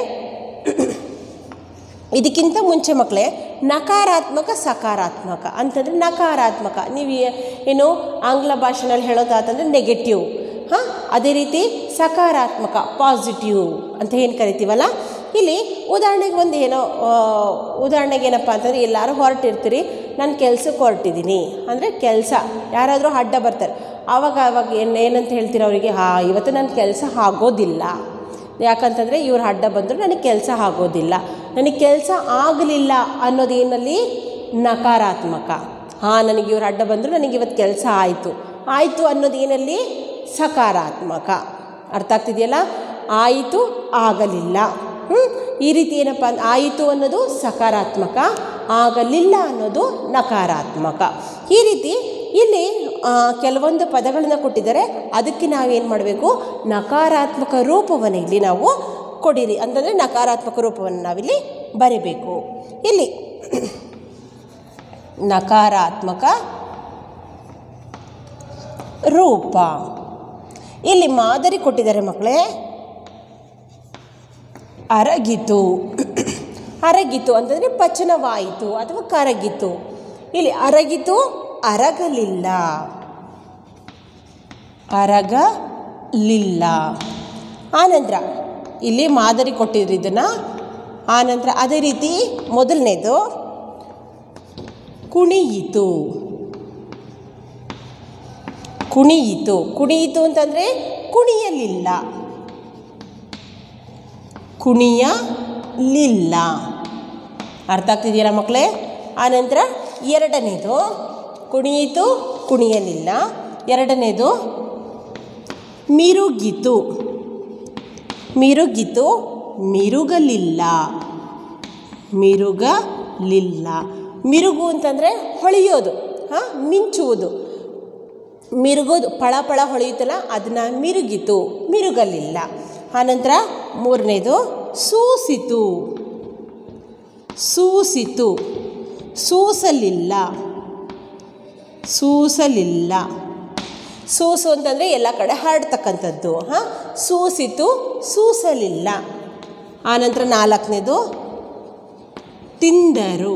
ಇದಕ್ಕಿಂತ ಮುಂಚೆ ಮಕ್ಕಳೇ ನಕಾರಾತ್ಮಕ ಸಕಾರಾತ್ಮಕ ಅಂತಂದರೆ ನಕಾರಾತ್ಮಕ ನೀವು ಏ- ಏನು ಆಂಗ್ಲ ಭಾಷೆನಲ್ಲಿ ಹೇಳೋದಾತಂದರೆ ನೆಗೆಟಿವ್ ಹಾಂ ಅದೇ ರೀತಿ ಸಕಾರಾತ್ಮಕ ಪಾಸಿಟಿವ್ ಅಂತ ಏನು ಕರಿತೀವಲ್ಲ ಇಲ್ಲಿ ಉದಾಹರಣೆಗೆ ಒಂದು ಏನೋ ಆ, ಉದಾಹರಣೆಗೆ ಏನಪ್ಪ ಅಂತಂದರೆ ಎಲ್ಲರೂ ಹೊರಟಿರ್ತೀರಿ ನಾನು ಕೆಲ್ಸಕ್ಕೆ ಹೊರಟಿದ್ದೀನಿ ಅಂದರೆ ಕೆಲಸ ಯಾರಾದರೂ ಅಡ್ಡ ಬರ್ತಾರೆ ಆವಾಗ ಆವಾಗ ಏನು ಏನಂತ ಹೇಳ್ತೀರ ಅವರಿಗೆ ಹಾ ಇವತ್ತು ನನ್ನ ಕೆಲಸ ಆಗೋದಿಲ್ಲ ಯಾಕಂತಂದರೆ ಇವ್ರು ಅಡ್ಡ ಬಂದರು ನನಗೆ ಕೆಲಸ ಆಗೋದಿಲ್ಲ ನನಗೆ ಕೆಲಸ ಆಗಲಿಲ್ಲ ಅನ್ನೋದು ಏನಲ್ಲಿ ನಕಾರಾತ್ಮಕ ಹಾಂ ನನಗೆ ಇವ್ರು ಅಡ್ಡ ಬಂದರು ನನಗೆ ಇವತ್ತು ಕೆಲಸ ಆಯಿತು ಆಯಿತು ಅನ್ನೋದು ಏನಲ್ಲಿ ಸಕಾರಾತ್ಮಕ ಅರ್ಥ ಆಗ್ತಿದೆಯಲ್ಲ ಆಯಿತು ಆಗಲಿಲ್ಲ ಹ್ಞೂ ಈ ರೀತಿ ಏನಪ್ಪ ಅಂದ್- ಆಯಿತು ಅನ್ನೋದು ಸಕಾರಾತ್ಮಕ ಆಗಲಿಲ್ಲ ಅನ್ನೋದು ನಕಾರಾತ್ಮಕ ಈ ರೀತಿ ಇಲ್ಲಿ ಆ, ಕೆಲವೊಂದು ಪದಗಳನ್ನು ಕೊಟ್ಟಿದ್ದಾರೆ ಅದಕ್ಕೆ ನಾವೇನು ಮಾಡಬೇಕು ನಕಾರಾತ್ಮಕ ರೂಪವನ್ನು ಇಲ್ಲಿ ನಾವು ಕೊಡಿರಿ ಅಂತಂದರೆ ನಕಾರಾತ್ಮಕ ರೂಪವನ್ನು ನಾವಿಲ್ಲಿ ಬರಿಬೇಕು ಇಲ್ಲಿ ನಕಾರಾತ್ಮಕ ರೂಪ ಇಲ್ಲಿ ಮಾದರಿ ಕೊಟ್ಟಿದ್ದಾರೆ ಮಕ್ಕಳೇ ಅರಗಿತು ಅರಗಿತು ಅಂತಂದರೆ ಪಚನವಾಯಿತು ಅಥವಾ ಕರಗಿತು ಇಲ್ಲಿ ಅರಗಿತು ಅರಗಲಿಲ್ಲ ಅರಗಲಿಲ್ಲ ಆನಂತರ ಇಲ್ಲಿ ಮಾದರಿ ಕೊಟ್ಟಿದ್ರು ಇದನ್ನು ಆನಂತರ ಅದೇ ರೀತಿ ಮೊದಲನೇದು ಕುಣಿಯಿತು ಕುಣಿಯಿತು ಕುಣಿಯಿತು ಅಂತಂದರೆ ಕುಣಿಯಲಿಲ್ಲ ಕುಣಿಯಲಿಲ್ಲ ಅರ್ಥ ಆಗ್ತಿದೆಯಲ್ಲ ಮಕ್ಕಳೇ ಆನಂತರ ಎರಡನೇದು ಕುಣಿಯಿತು ಕುಣಿಯಲಿಲ್ಲ ಎರಡನೇದು ಮಿರುಗಿತು ಮಿರುಗಿತು ಮಿರುಗಲಿಲ್ಲ ಮಿರುಗಲಿಲ್ಲ ಮಿರುಗು ಅಂತಂದರೆ ಹೊಳೆಯೋದು ಹಾಂ ಮಿಂಚುವುದು ಮಿರುಗೋದು ಪಳ ಪಳ ಹೊಳೆಯುತ್ತಲ್ಲ ಅದನ್ನು ಮಿರುಗಿತು ಮಿರುಗಲಿಲ್ಲ ಆನಂತರ ಮೂರನೇದು ಸೂಸಿತು ಸೂಸಿತು ಸೂಸಲಿಲ್ಲ ಸೂಸಲಿಲ್ಲ ಸೂಸು ಅಂತಂದರೆ ಎಲ್ಲ ಕಡೆ ಹರಡ್ತಕ್ಕಂಥದ್ದು ಹಾಂ ಸೂಸಿತು ಸೂಸಲಿಲ್ಲ ಆನಂತರ ನಾಲ್ಕನೇದು ತಿಂದರು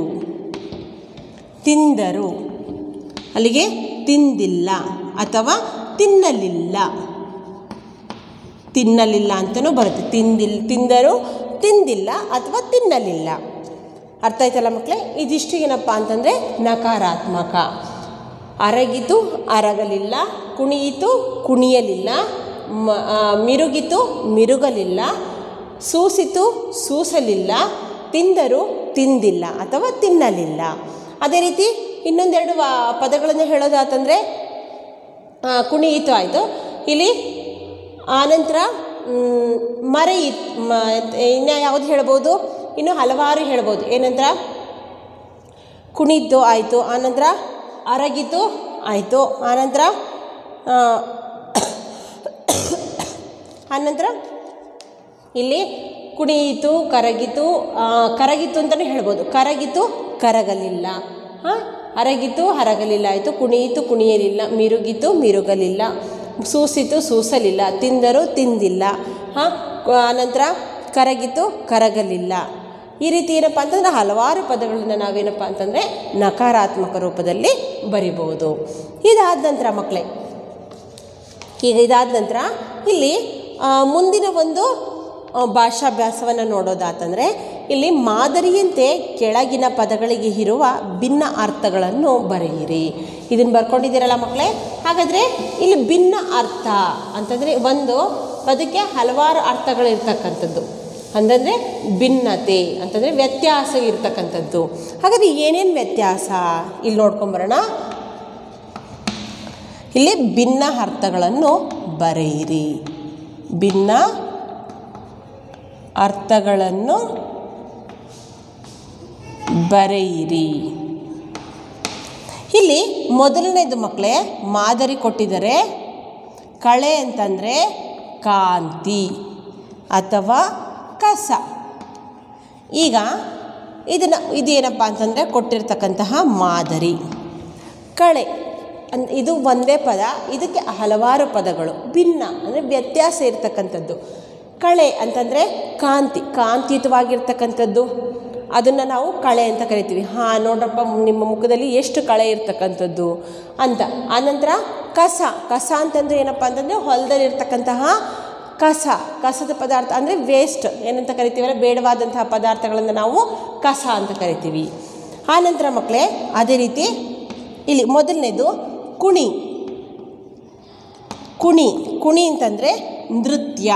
ತಿಂದರು ಅಲ್ಲಿಗೆ ತಿಂದಿಲ್ಲ ಅಥವಾ ತಿನ್ನಲಿಲ್ಲ ತಿನ್ನಲಿಲ್ಲ ಅಂತಲೂ ಬರುತ್ತೆ ತಿಂದಿಲ್ ತಿಂದರು ತಿಂದಿಲ್ಲ ಅಥವಾ ತಿನ್ನಲಿಲ್ಲ ಅರ್ಥ ಆಯ್ತಲ್ಲ ಮಕ್ಕಳೇ ಇದಿಷ್ಟು ಏನಪ್ಪ ಅಂತಂದರೆ ನಕಾರಾತ್ಮಕ ಅರಗಿತು ಅರಗಲಿಲ್ಲ ಕುಣಿಯಿತು ಕುಣಿಯಲಿಲ್ಲ ಮ ಆ, ಮಿರುಗಿತು ಮಿರುಗಲಿಲ್ಲ ಸೂಸಿತು ಸೂಸಲಿಲ್ಲ ತಿಂದರು ತಿಂದಿಲ್ಲ ಅಥವಾ ತಿನ್ನಲಿಲ್ಲ ಅದೇ ರೀತಿ ಇನ್ನೊಂದೆರಡು ವಾ ಪದಗಳನ್ನು ಹೇಳೋದಾತಂದರೆ ಆ, ಕುಣಿಯಿತು ಆಯಿತು ಇಲ್ಲಿ ಆನಂತರ ಮ್, ಮರೆಯಿ ಮ ಇನ್ನು ಯಾವುದು ಹೇಳ್ಬೋದು ಇನ್ನು ಹಲವಾರು ಹೇಳ್ಬೋದು ಏನಂತರ ಕುಣಿದ್ದು ಆಯಿತು ಆನಂತರ ಅರಗಿತು ಆಯಿತು ಆನಂತರ ಆ, ಆನಂತರ ಇಲ್ಲಿ ಕುಣಿಯಿತು ಕರಗಿತು ಆ, ಕರಗಿತು ಅಂತಲೇ ಹೇಳ್ಬೋದು ಕರಗಿತು ಕರಗಲಿಲ್ಲ ಹಾಂ ಅರಗಿತು ಹರಗಲಿಲ್ಲ ಆಯಿತು ಕುಣಿಯಿತು ಕುಣಿಯಲಿಲ್ಲ ಮಿರುಗಿತು ಮಿರುಗಲಿಲ್ಲ ಸೂಸಿತು ಸೂಸಲಿಲ್ಲ ತಿಂದರು ತಿಂದಿಲ್ಲ ಹಾಂ ಆನಂತರ ಕರಗಿತು ಕರಗಲಿಲ್ಲ ಈ ರೀತಿ ಏನಪ್ಪ ಅಂತಂದರೆ ಹಲವಾರು ಪದಗಳನ್ನು ನಾವೇನಪ್ಪ ಅಂತಂದರೆ ನಕಾರಾತ್ಮಕ ರೂಪದಲ್ಲಿ ಬರಿಬೋದು ಇದಾದ ನಂತರ ಮಕ್ಕಳೇ ಈಗ ಇದಾದ ನಂತರ ಇಲ್ಲಿ ಆ, ಮುಂದಿನ ಒಂದು ಆ, ಭಾಷಾಭ್ಯಾಸವನ್ನು ನೋಡೋದಾತಂದರೆ ಇಲ್ಲಿ ಮಾದರಿಯಂತೆ ಕೆಳಗಿನ ಪದಗಳಿಗೆ ಇರುವ ಭಿನ್ನ ಅರ್ಥಗಳನ್ನು ಬರೆಯಿರಿ ಇದನ್ನು ಬರ್ಕೊಂಡಿದ್ದೀರಲ್ಲ ಮಕ್ಕಳೇ ಹಾಗಾದರೆ ಇಲ್ಲಿ ಭಿನ್ನ ಅರ್ಥ ಅಂತಂದರೆ ಒಂದು ಪದಕ್ಕೆ ಹಲವಾರು ಅರ್ಥಗಳಿರ್ತಕ್ಕಂಥದ್ದು ಅಂತಂದರೆ ಭಿನ್ನತೆ ಅಂತಂದರೆ ವ್ಯತ್ಯಾಸ ಇರ್ತಕ್ಕಂಥದ್ದು ಹಾಗಾದರೆ ಏನೇನು ವ್ಯತ್ಯಾಸ ಇಲ್ಲಿ ನೋಡ್ಕೊಂಬರೋಣ ಇಲ್ಲಿ ಭಿನ್ನ ಅರ್ಥಗಳನ್ನು ಬರೆಯಿರಿ ಭಿನ್ನ ಅರ್ಥಗಳನ್ನು ಬರೆಯಿರಿ ಇಲ್ಲಿ ಮೊದಲನೇದು ಮಕ್ಕಳೇ ಮಾದರಿ ಕೊಟ್ಟಿದ್ದಾರೆ ಕಳೆ ಅಂತಂದರೆ ಕಾಂತಿ ಅಥವಾ ಕಸ ಈಗ ಇದನ್ನು ಇದೇನಪ್ಪ ಅಂತಂದರೆ ಕೊಟ್ಟಿರ್ತಕ್ಕಂತಹ ಮಾದರಿ ಕಳೆ ಅನ್ ಇದು ಒಂದೇ ಪದ ಇದಕ್ಕೆ ಹಲವಾರು ಪದಗಳು ಭಿನ್ನ ಅಂದರೆ ವ್ಯತ್ಯಾಸ ಇರ್ತಕ್ಕಂಥದ್ದು ಕಳೆ ಅಂತಂದರೆ ಕಾಂತಿ ಕಾಂತಿಯುತವಾಗಿರ್ತಕ್ಕಂಥದ್ದು ಅದನ್ನು ನಾವು ಕಳೆ ಅಂತ ಕರಿತೀವಿ ಹಾಂ ನೋಡ್ರಪ್ಪ ನಿಮ್ಮ ಮುಖದಲ್ಲಿ ಎಷ್ಟು ಕಳೆ ಇರ್ತಕ್ಕಂಥದ್ದು ಅಂತ ಆನಂತರ ಕಸ ಕಸ ಅಂತಂದರೆ ಏನಪ್ಪ ಅಂತಂದರೆ ಹೊಲದಲ್ಲಿ ಇರ್ತಕ್ಕಂತಹ ಕಸ ಕಸದ ಪದಾರ್ಥ ಅಂದರೆ ವೇಸ್ಟ್ ಏನಂತ ಕರಿತೀವಲ್ಲ ಬೇಡವಾದಂತಹ ಪದಾರ್ಥಗಳನ್ನು ನಾವು ಕಸ ಅಂತ ಕರಿತೀವಿ ಆನಂತರ ಮಕ್ಕಳೇ ಅದೇ ರೀತಿ ಇಲ್ಲಿ ಮೊದಲನೇದು ಕುಣಿ ಕುಣಿ ಕುಣಿ ಅಂತಂದರೆ ನೃತ್ಯ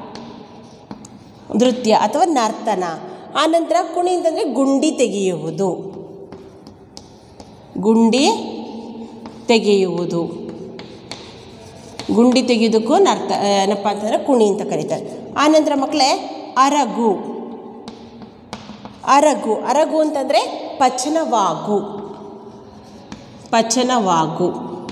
ನೃತ್ಯ ಅಥವಾ ನರ್ತನ ಆನಂತರ ಕುಣಿ ಅಂತಂದರೆ ಗುಂಡಿ ತೆಗೆಯುವುದು ಗುಂಡಿ ತೆಗೆಯುವುದು ಗುಂಡಿ ತೆಗೆಯೋದಕ್ಕೂ ನರ್ತ ಏನಪ್ಪ ಅಂತಂದರೆ ಕುಣಿ ಅಂತ ಕರೀತಾರೆ ಆನಂತರ ಮಕ್ಕಳೇ ಅರಗು ಅರಗು ಅರಗು ಅಂತಂದರೆ ಪಚನವಾಗು ಪಚನವಾಗು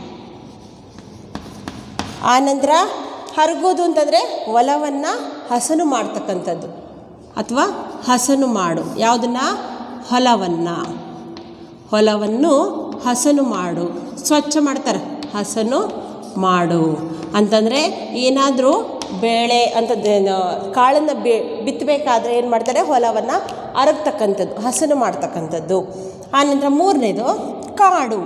ಆನಂತರ ಹರಗೋದು ಅಂತಂದರೆ ಹೊಲವನ್ನು ಹಸನು ಮಾಡ್ತಕ್ಕಂಥದ್ದು ಅಥವಾ ಹಸನು ಮಾಡು ಯಾವುದನ್ನು ಹೊಲವನ್ನು ಹೊಲವನ್ನು ಹಸನು ಮಾಡು ಸ್ವಚ್ಛ ಮಾಡ್ತಾರೆ ಹಸನು ಮಾಡು ಅಂತಂದರೆ ಏನಾದರೂ ಬೇಳೆ ಅಂತ ಕಾಳನ್ನು ಬೆ ಬಿತ್ತಬೇಕಾದ್ರೆ ಏನು ಮಾಡ್ತಾರೆ ಹೊಲವನ್ನು ಅರಗ್ತಕ್ಕಂಥದ್ದು ಹಸನು ಮಾಡ್ತಕ್ಕಂಥದ್ದು ಆನಂತರ ಮೂರನೇದು ಕಾಡು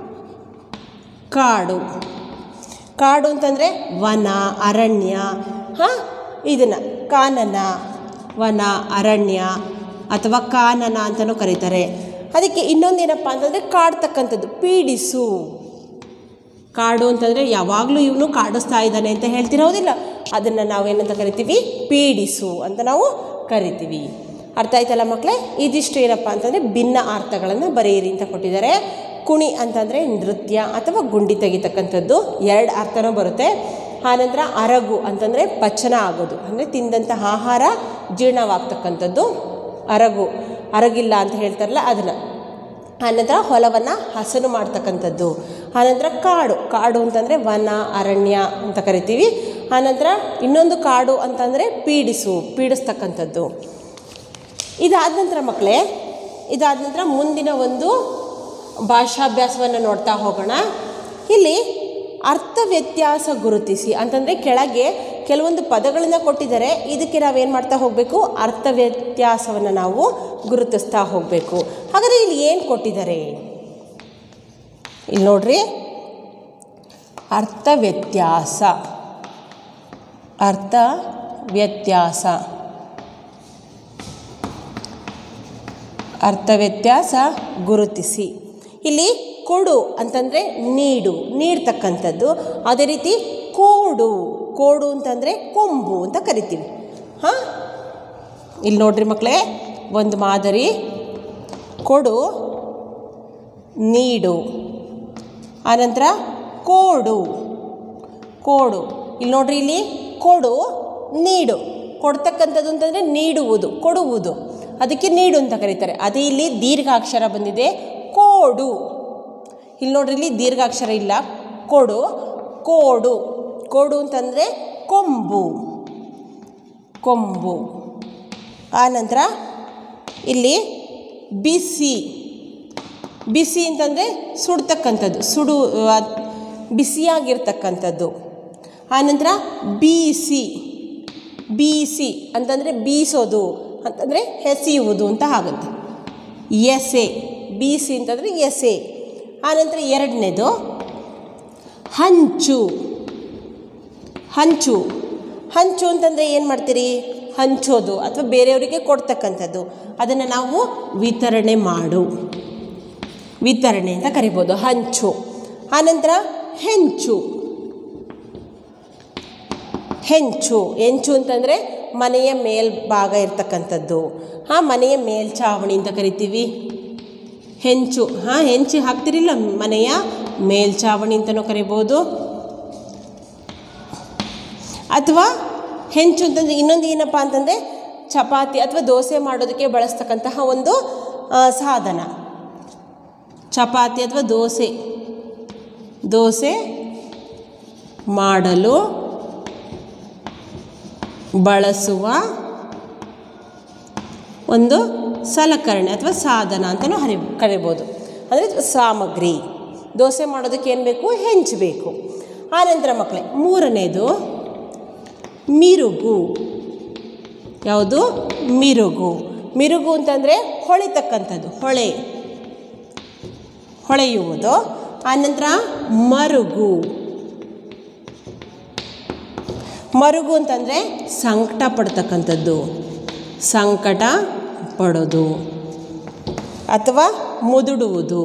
ಕಾಡು ಕಾಡು ಅಂತಂದರೆ ವನ ಅರಣ್ಯ ಹಾಂ ಇದನ್ನು ಕಾನನ ವನ ಅರಣ್ಯ ಅಥವಾ ಕಾನನ ಅಂತಲೂ ಕರೀತಾರೆ ಅದಕ್ಕೆ ಇನ್ನೊಂದೇನಪ್ಪ ಅಂತಂದರೆ ಕಾಡ್ತಕ್ಕಂಥದ್ದು ಪೀಡಿಸು ಕಾಡು ಅಂತಂದರೆ ಯಾವಾಗಲೂ ಇವನು ಕಾಡಿಸ್ತಾ ಇದ್ದಾನೆ ಅಂತ ಹೇಳ್ತಿರೋದಿಲ್ಲ ಅದನ್ನು ನಾವೇನಂತ ಕರಿತೀವಿ ಪೀಡಿಸು ಅಂತ ನಾವು ಕರಿತೀವಿ ಅರ್ಥ ಆಯ್ತಲ್ಲ ಮಕ್ಕಳೇ ಇದಿಷ್ಟು ಏನಪ್ಪ ಅಂತಂದರೆ ಭಿನ್ನ ಅರ್ಥಗಳನ್ನು ಬರೆಯಿರಿ ಅಂತ ಕೊಟ್ಟಿದ್ದಾರೆ ಕುಣಿ ಅಂತಂದರೆ ನೃತ್ಯ ಅಥವಾ ಗುಂಡಿ ತೆಗಿತಕ್ಕಂಥದ್ದು ಎರಡು ಅರ್ಥನೂ ಬರುತ್ತೆ ಆನಂತರ ಅರಗು ಅಂತಂದರೆ ಪಚನ ಆಗೋದು ಅಂದರೆ ತಿಂದಂಥ ಆಹಾರ ಜೀರ್ಣವಾಗ್ತಕ್ಕಂಥದ್ದು ಅರಗು ಅರಗಿಲ್ಲ ಅಂತ ಹೇಳ್ತಾರಲ್ಲ ಅದನ್ನು ಆನಂತರ ಹೊಲವನ್ನು ಹಸನು ಮಾಡ್ತಕ್ಕಂಥದ್ದು ಆನಂತರ ಕಾಡು ಕಾಡು ಅಂತಂದರೆ ವನ ಅರಣ್ಯ ಅಂತ ಕರಿತೀವಿ ಆನಂತರ ಇನ್ನೊಂದು ಕಾಡು ಅಂತಂದರೆ ಪೀಡಿಸು ಪೀಡಿಸ್ತಕ್ಕಂಥದ್ದು ಇದಾದ ನಂತರ ಮಕ್ಕಳೇ ಇದಾದ ನಂತರ ಮುಂದಿನ ಒಂದು ಭಾಷಾಭ್ಯಾಸವನ್ನು ನೋಡ್ತಾ ಹೋಗೋಣ ಇಲ್ಲಿ ಅರ್ಥ ವ್ಯತ್ಯಾಸ ಗುರುತಿಸಿ ಅಂತಂದರೆ ಕೆಳಗೆ ಕೆಲವೊಂದು ಪದಗಳನ್ನು ಕೊಟ್ಟಿದ್ದಾರೆ ಇದಕ್ಕೆ ನಾವೇನು ಮಾಡ್ತಾ ಹೋಗಬೇಕು ಅರ್ಥ ವ್ಯತ್ಯಾಸವನ್ನು ನಾವು ಗುರುತಿಸ್ತಾ ಹೋಗಬೇಕು ಹಾಗಾದರೆ ಇಲ್ಲಿ ಏನು ಕೊಟ್ಟಿದ್ದಾರೆ ಇಲ್ಲಿ ನೋಡ್ರಿ ಅರ್ಥ ವ್ಯತ್ಯಾಸ ಅರ್ಥ ವ್ಯತ್ಯಾಸ ಅರ್ಥ ವ್ಯತ್ಯಾಸ ಗುರುತಿಸಿ ಇಲ್ಲಿ ಕೊಡು ಅಂತಂದರೆ ನೀಡು ನೀಡ್ತಕ್ಕಂಥದ್ದು ಅದೇ ರೀತಿ ಕೋಡು ಕೋಡು ಅಂತಂದರೆ ಕೊಂಬು ಅಂತ ಕರಿತೀವಿ ಹಾಂ ಇಲ್ಲಿ ನೋಡ್ರಿ ಮಕ್ಕಳೇ ಒಂದು ಮಾದರಿ ಕೊಡು ನೀಡು ಆನಂತರ ಕೋಡು ಕೋಡು ಇಲ್ಲಿ ನೋಡ್ರಿ ಇಲ್ಲಿ ಕೊಡು ನೀಡು ಕೊಡ್ತಕ್ಕಂಥದ್ದು ಅಂತಂದರೆ ನೀಡುವುದು ಕೊಡುವುದು ಅದಕ್ಕೆ ನೀಡು ಅಂತ ಕರೀತಾರೆ ಅದೇ ಇಲ್ಲಿ ದೀರ್ಘಾಕ್ಷರ ಬಂದಿದೆ ಕೋಡು ಇಲ್ಲಿ ನೋಡ್ರಿ ಇಲ್ಲಿ ದೀರ್ಘಾಕ್ಷರ ಇಲ್ಲ ಕೊಡು ಕೋಡು ಕೋಡು ಅಂತಂದರೆ ಕೊಂಬು ಕೊಂಬು ಆನಂತರ ಇಲ್ಲಿ ಬಿಸಿ ಬಿಸಿ ಅಂತಂದರೆ ಸುಡ್ತಕ್ಕಂಥದ್ದು ಸುಡು ಆ, ಬಿಸಿಯಾಗಿರ್ತಕ್ಕಂಥದ್ದು ಆನಂತರ ಬೀಸಿ ಬೀಸಿ ಅಂತಂದರೆ ಬೀಸೋದು ಅಂತಂದರೆ ಎಸೆಯುವುದು ಅಂತ ಆಗುತ್ತೆ ಎಸೆ ಬೀಸಿ ಅಂತಂದರೆ ಎಸೆ ಆನಂತರ ಎರಡನೇದು ಹಂಚು ಹಂಚು ಹಂಚು ಅಂತಂದರೆ ಏನು ಮಾಡ್ತೀರಿ ಹಂಚೋದು ಅಥವಾ ಬೇರೆಯವರಿಗೆ ಕೊಡ್ತಕ್ಕಂಥದ್ದು ಅದನ್ನು ನಾವು ವಿತರಣೆ ಮಾಡು ವಿತರಣೆ ಅಂತ ಕರಿಬೋದು ಹಂಚು ಆನಂತರ ಹೆಂಚು ಹೆಂಚು ಹೆಂಚು ಅಂತಂದರೆ ಮನೆಯ ಮೇಲ್ಭಾಗ ಇರ್ತಕ್ಕಂಥದ್ದು ಹಾಂ ಮನೆಯ ಮೇಲ್ಛಾವಣಿ ಅಂತ ಕರಿತೀವಿ ಹೆಂಚು ಹಾಂ ಹೆಂಚು ಹಾಕ್ತಿರಿಲ್ಲ ಮನೆಯ ಮೇಲ್ಛಾವಣಿ ಅಂತಲೂ ಕರಿಬೋದು ಅಥವಾ ಹೆಂಚು ಅಂತಂದರೆ ಇನ್ನೊಂದು ಏನಪ್ಪ ಅಂತಂದರೆ ಚಪಾತಿ ಅಥವಾ ದೋಸೆ ಮಾಡೋದಕ್ಕೆ ಬಳಸ್ತಕ್ಕಂತಹ ಒಂದು ಆ, ಸಾಧನ ಚಪಾತಿ ಅಥವಾ ದೋಸೆ ದೋಸೆ ಮಾಡಲು ಬಳಸುವ ಒಂದು ಸಲಕರಣೆ ಅಥವಾ ಸಾಧನ ಅಂತಲೂ ಹರಿ ಕರಿಬೋದು ಅಂದರೆ ಸಾಮಗ್ರಿ ದೋಸೆ ಮಾಡೋದಕ್ಕೆ ಏನು ಬೇಕು ಹೆಂಚು ಬೇಕು ಆನಂತರ ಮಕ್ಕಳೇ ಮೂರನೇದು ಮಿರುಗು ಯಾವುದು ಮಿರುಗು ಮಿರುಗು ಅಂತಂದರೆ ಹೊಳಿತಕ್ಕಂಥದ್ದು ಹೊಳೆ ಹೊಳೆಯುವುದು ಆನಂತರ ಮರುಗು ಮರುಗು ಅಂತಂದರೆ ಸಂಕಟ ಪಡ್ತಕ್ಕಂಥದ್ದು ಸಂಕಟ ಪಡೋದು ಅಥವಾ ಮುದುಡುವುದು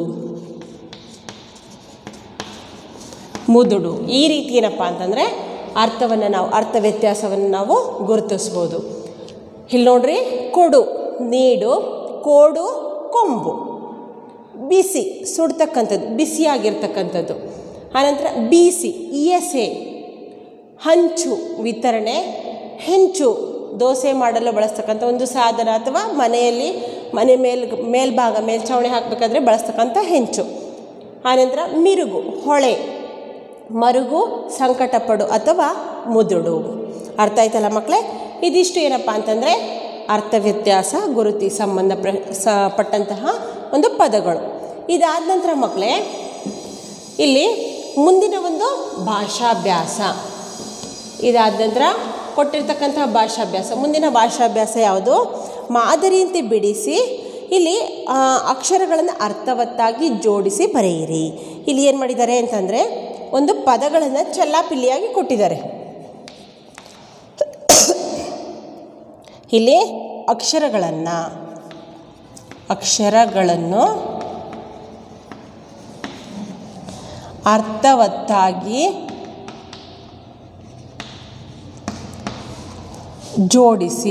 ಮುದುಡು ಈ ರೀತಿ ಏನಪ್ಪ ಅಂತಂದರೆ ಅರ್ಥವನ್ನು ನಾವು ಅರ್ಥ ವ್ಯತ್ಯಾಸವನ್ನು ನಾವು ಗುರುತಿಸ್ಬೋದು ಇಲ್ಲಿ ನೋಡ್ರಿ ಕೊಡು ನೀಡು ಕೋಡು ಕೊಂಬು ಬಿಸಿ ಸುಡ್ತಕ್ಕಂಥದ್ದು ಬಿಸಿಯಾಗಿರ್ತಕ್ಕಂಥದ್ದು ಆನಂತರ ಬೀಸಿ ಎಸೆ ಹಂಚು ವಿತರಣೆ ಹೆಂಚು ದೋಸೆ ಮಾಡಲು ಬಳಸ್ತಕ್ಕಂಥ ಒಂದು ಸಾಧನ ಅಥವಾ ಮನೆಯಲ್ಲಿ ಮನೆ ಮೇಲ್ ಮೇಲ್ಭಾಗ ಮೇಲ್ಛಾವಣಿ ಹಾಕಬೇಕಾದ್ರೆ ಬಳಸ್ತಕ್ಕಂಥ ಹೆಂಚು ಆನಂತರ ಮಿರುಗು ಹೊಳೆ ಮರುಗು ಸಂಕಟಪಡು ಅಥವಾ ಮುದುಡು ಅರ್ಥ ಆಯ್ತಲ್ಲ ಮಕ್ಕಳೇ ಇದಿಷ್ಟು ಏನಪ್ಪ ಅಂತಂದರೆ ಅರ್ಥ ವ್ಯತ್ಯಾಸ ಗುರುತಿ ಸಂಬಂಧ ಪ್ರ ಸ ಪಟ್ಟಂತಹ ಒಂದು ಪದಗಳು ಇದಾದ ನಂತರ ಮಕ್ಕಳೇ ಇಲ್ಲಿ ಮುಂದಿನ ಒಂದು ಭಾಷಾಭ್ಯಾಸ ಇದಾದ ನಂತರ ಕೊಟ್ಟಿರ್ತಕ್ಕಂತಹ ಭಾಷಾಭ್ಯಾಸ ಮುಂದಿನ ಭಾಷಾಭ್ಯಾಸ ಯಾವುದು ಮಾದರಿಯಂತೆ ಬಿಡಿಸಿ ಇಲ್ಲಿ ಆ, ಅಕ್ಷರಗಳನ್ನು ಅರ್ಥವತ್ತಾಗಿ ಜೋಡಿಸಿ ಬರೆಯಿರಿ ಇಲ್ಲಿ ಏನು ಮಾಡಿದ್ದಾರೆ ಅಂತಂದರೆ ಒಂದು ಪದಗಳನ್ನು ಚಲ್ಲಾಪಿಲ್ಲಿಯಾಗಿ ಕೊಟ್ಟಿದ್ದಾರೆ ಇಲ್ಲಿ ಅಕ್ಷರಗಳನ್ನು ಅಕ್ಷರಗಳನ್ನು ಅರ್ಥವತ್ತಾಗಿ ಜೋಡಿಸಿ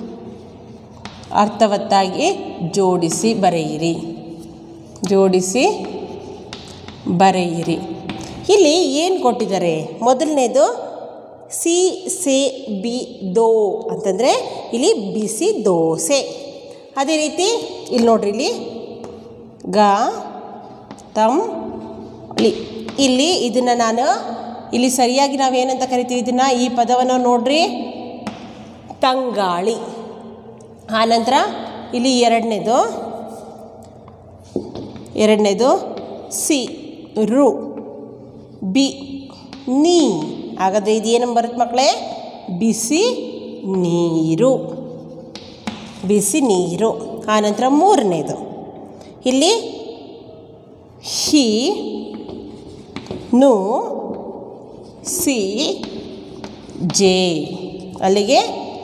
ಅರ್ಥವತ್ತಾಗಿ ಜೋಡಿಸಿ ಬರೆಯಿರಿ ಜೋಡಿಸಿ ಬರೆಯಿರಿ ಇಲ್ಲಿ ಏನು ಕೊಟ್ಟಿದ್ದಾರೆ ಮೊದಲನೇದು ಸಿ ಸೆ ಬಿ ದೋ ಅಂತಂದರೆ ಇಲ್ಲಿ ಬಿಸಿ ದೋಸೆ ಅದೇ ರೀತಿ ಇಲ್ಲಿ ನೋಡ್ರಿ ಇಲ್ಲಿ ಗ ತಮ್ ಲಿ ಇಲ್ಲಿ ಇದನ್ನು ನಾನು ಇಲ್ಲಿ ಸರಿಯಾಗಿ ನಾವೇನಂತ ಕರಿತೀವಿ ಇದನ್ನು ಈ ಪದವನ್ನು ನೋಡ್ರಿ ತಂಗಾಳಿ ಆನಂತರ ಇಲ್ಲಿ ಎರಡನೇದು ಎರಡನೇದು ಸಿ ರು ಬಿ ನೀ ಹಾಗಾದರೆ ಇದು ಏನು ಬರುತ್ತೆ ಮಕ್ಕಳೇ ಬಿಸಿ ನೀರು ಬಿಸಿ ನೀರು ಆನಂತರ ಮೂರನೇದು ಇಲ್ಲಿ ಹಿ ನು ಸಿ ಜೆ ಅಲ್ಲಿಗೆ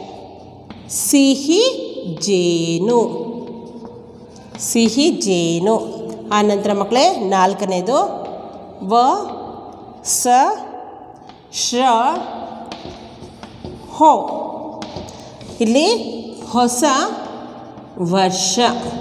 ಸಿಹಿ ಜೇನು ಸಿಹಿ ಜೇನು ಆನಂತರ ಮಕ್ಕಳೇ ನಾಲ್ಕನೇದು ವ ಸ ಶ ಹೋ ಇಲ್ಲಿ ಹೊಸ ವರ್ಷ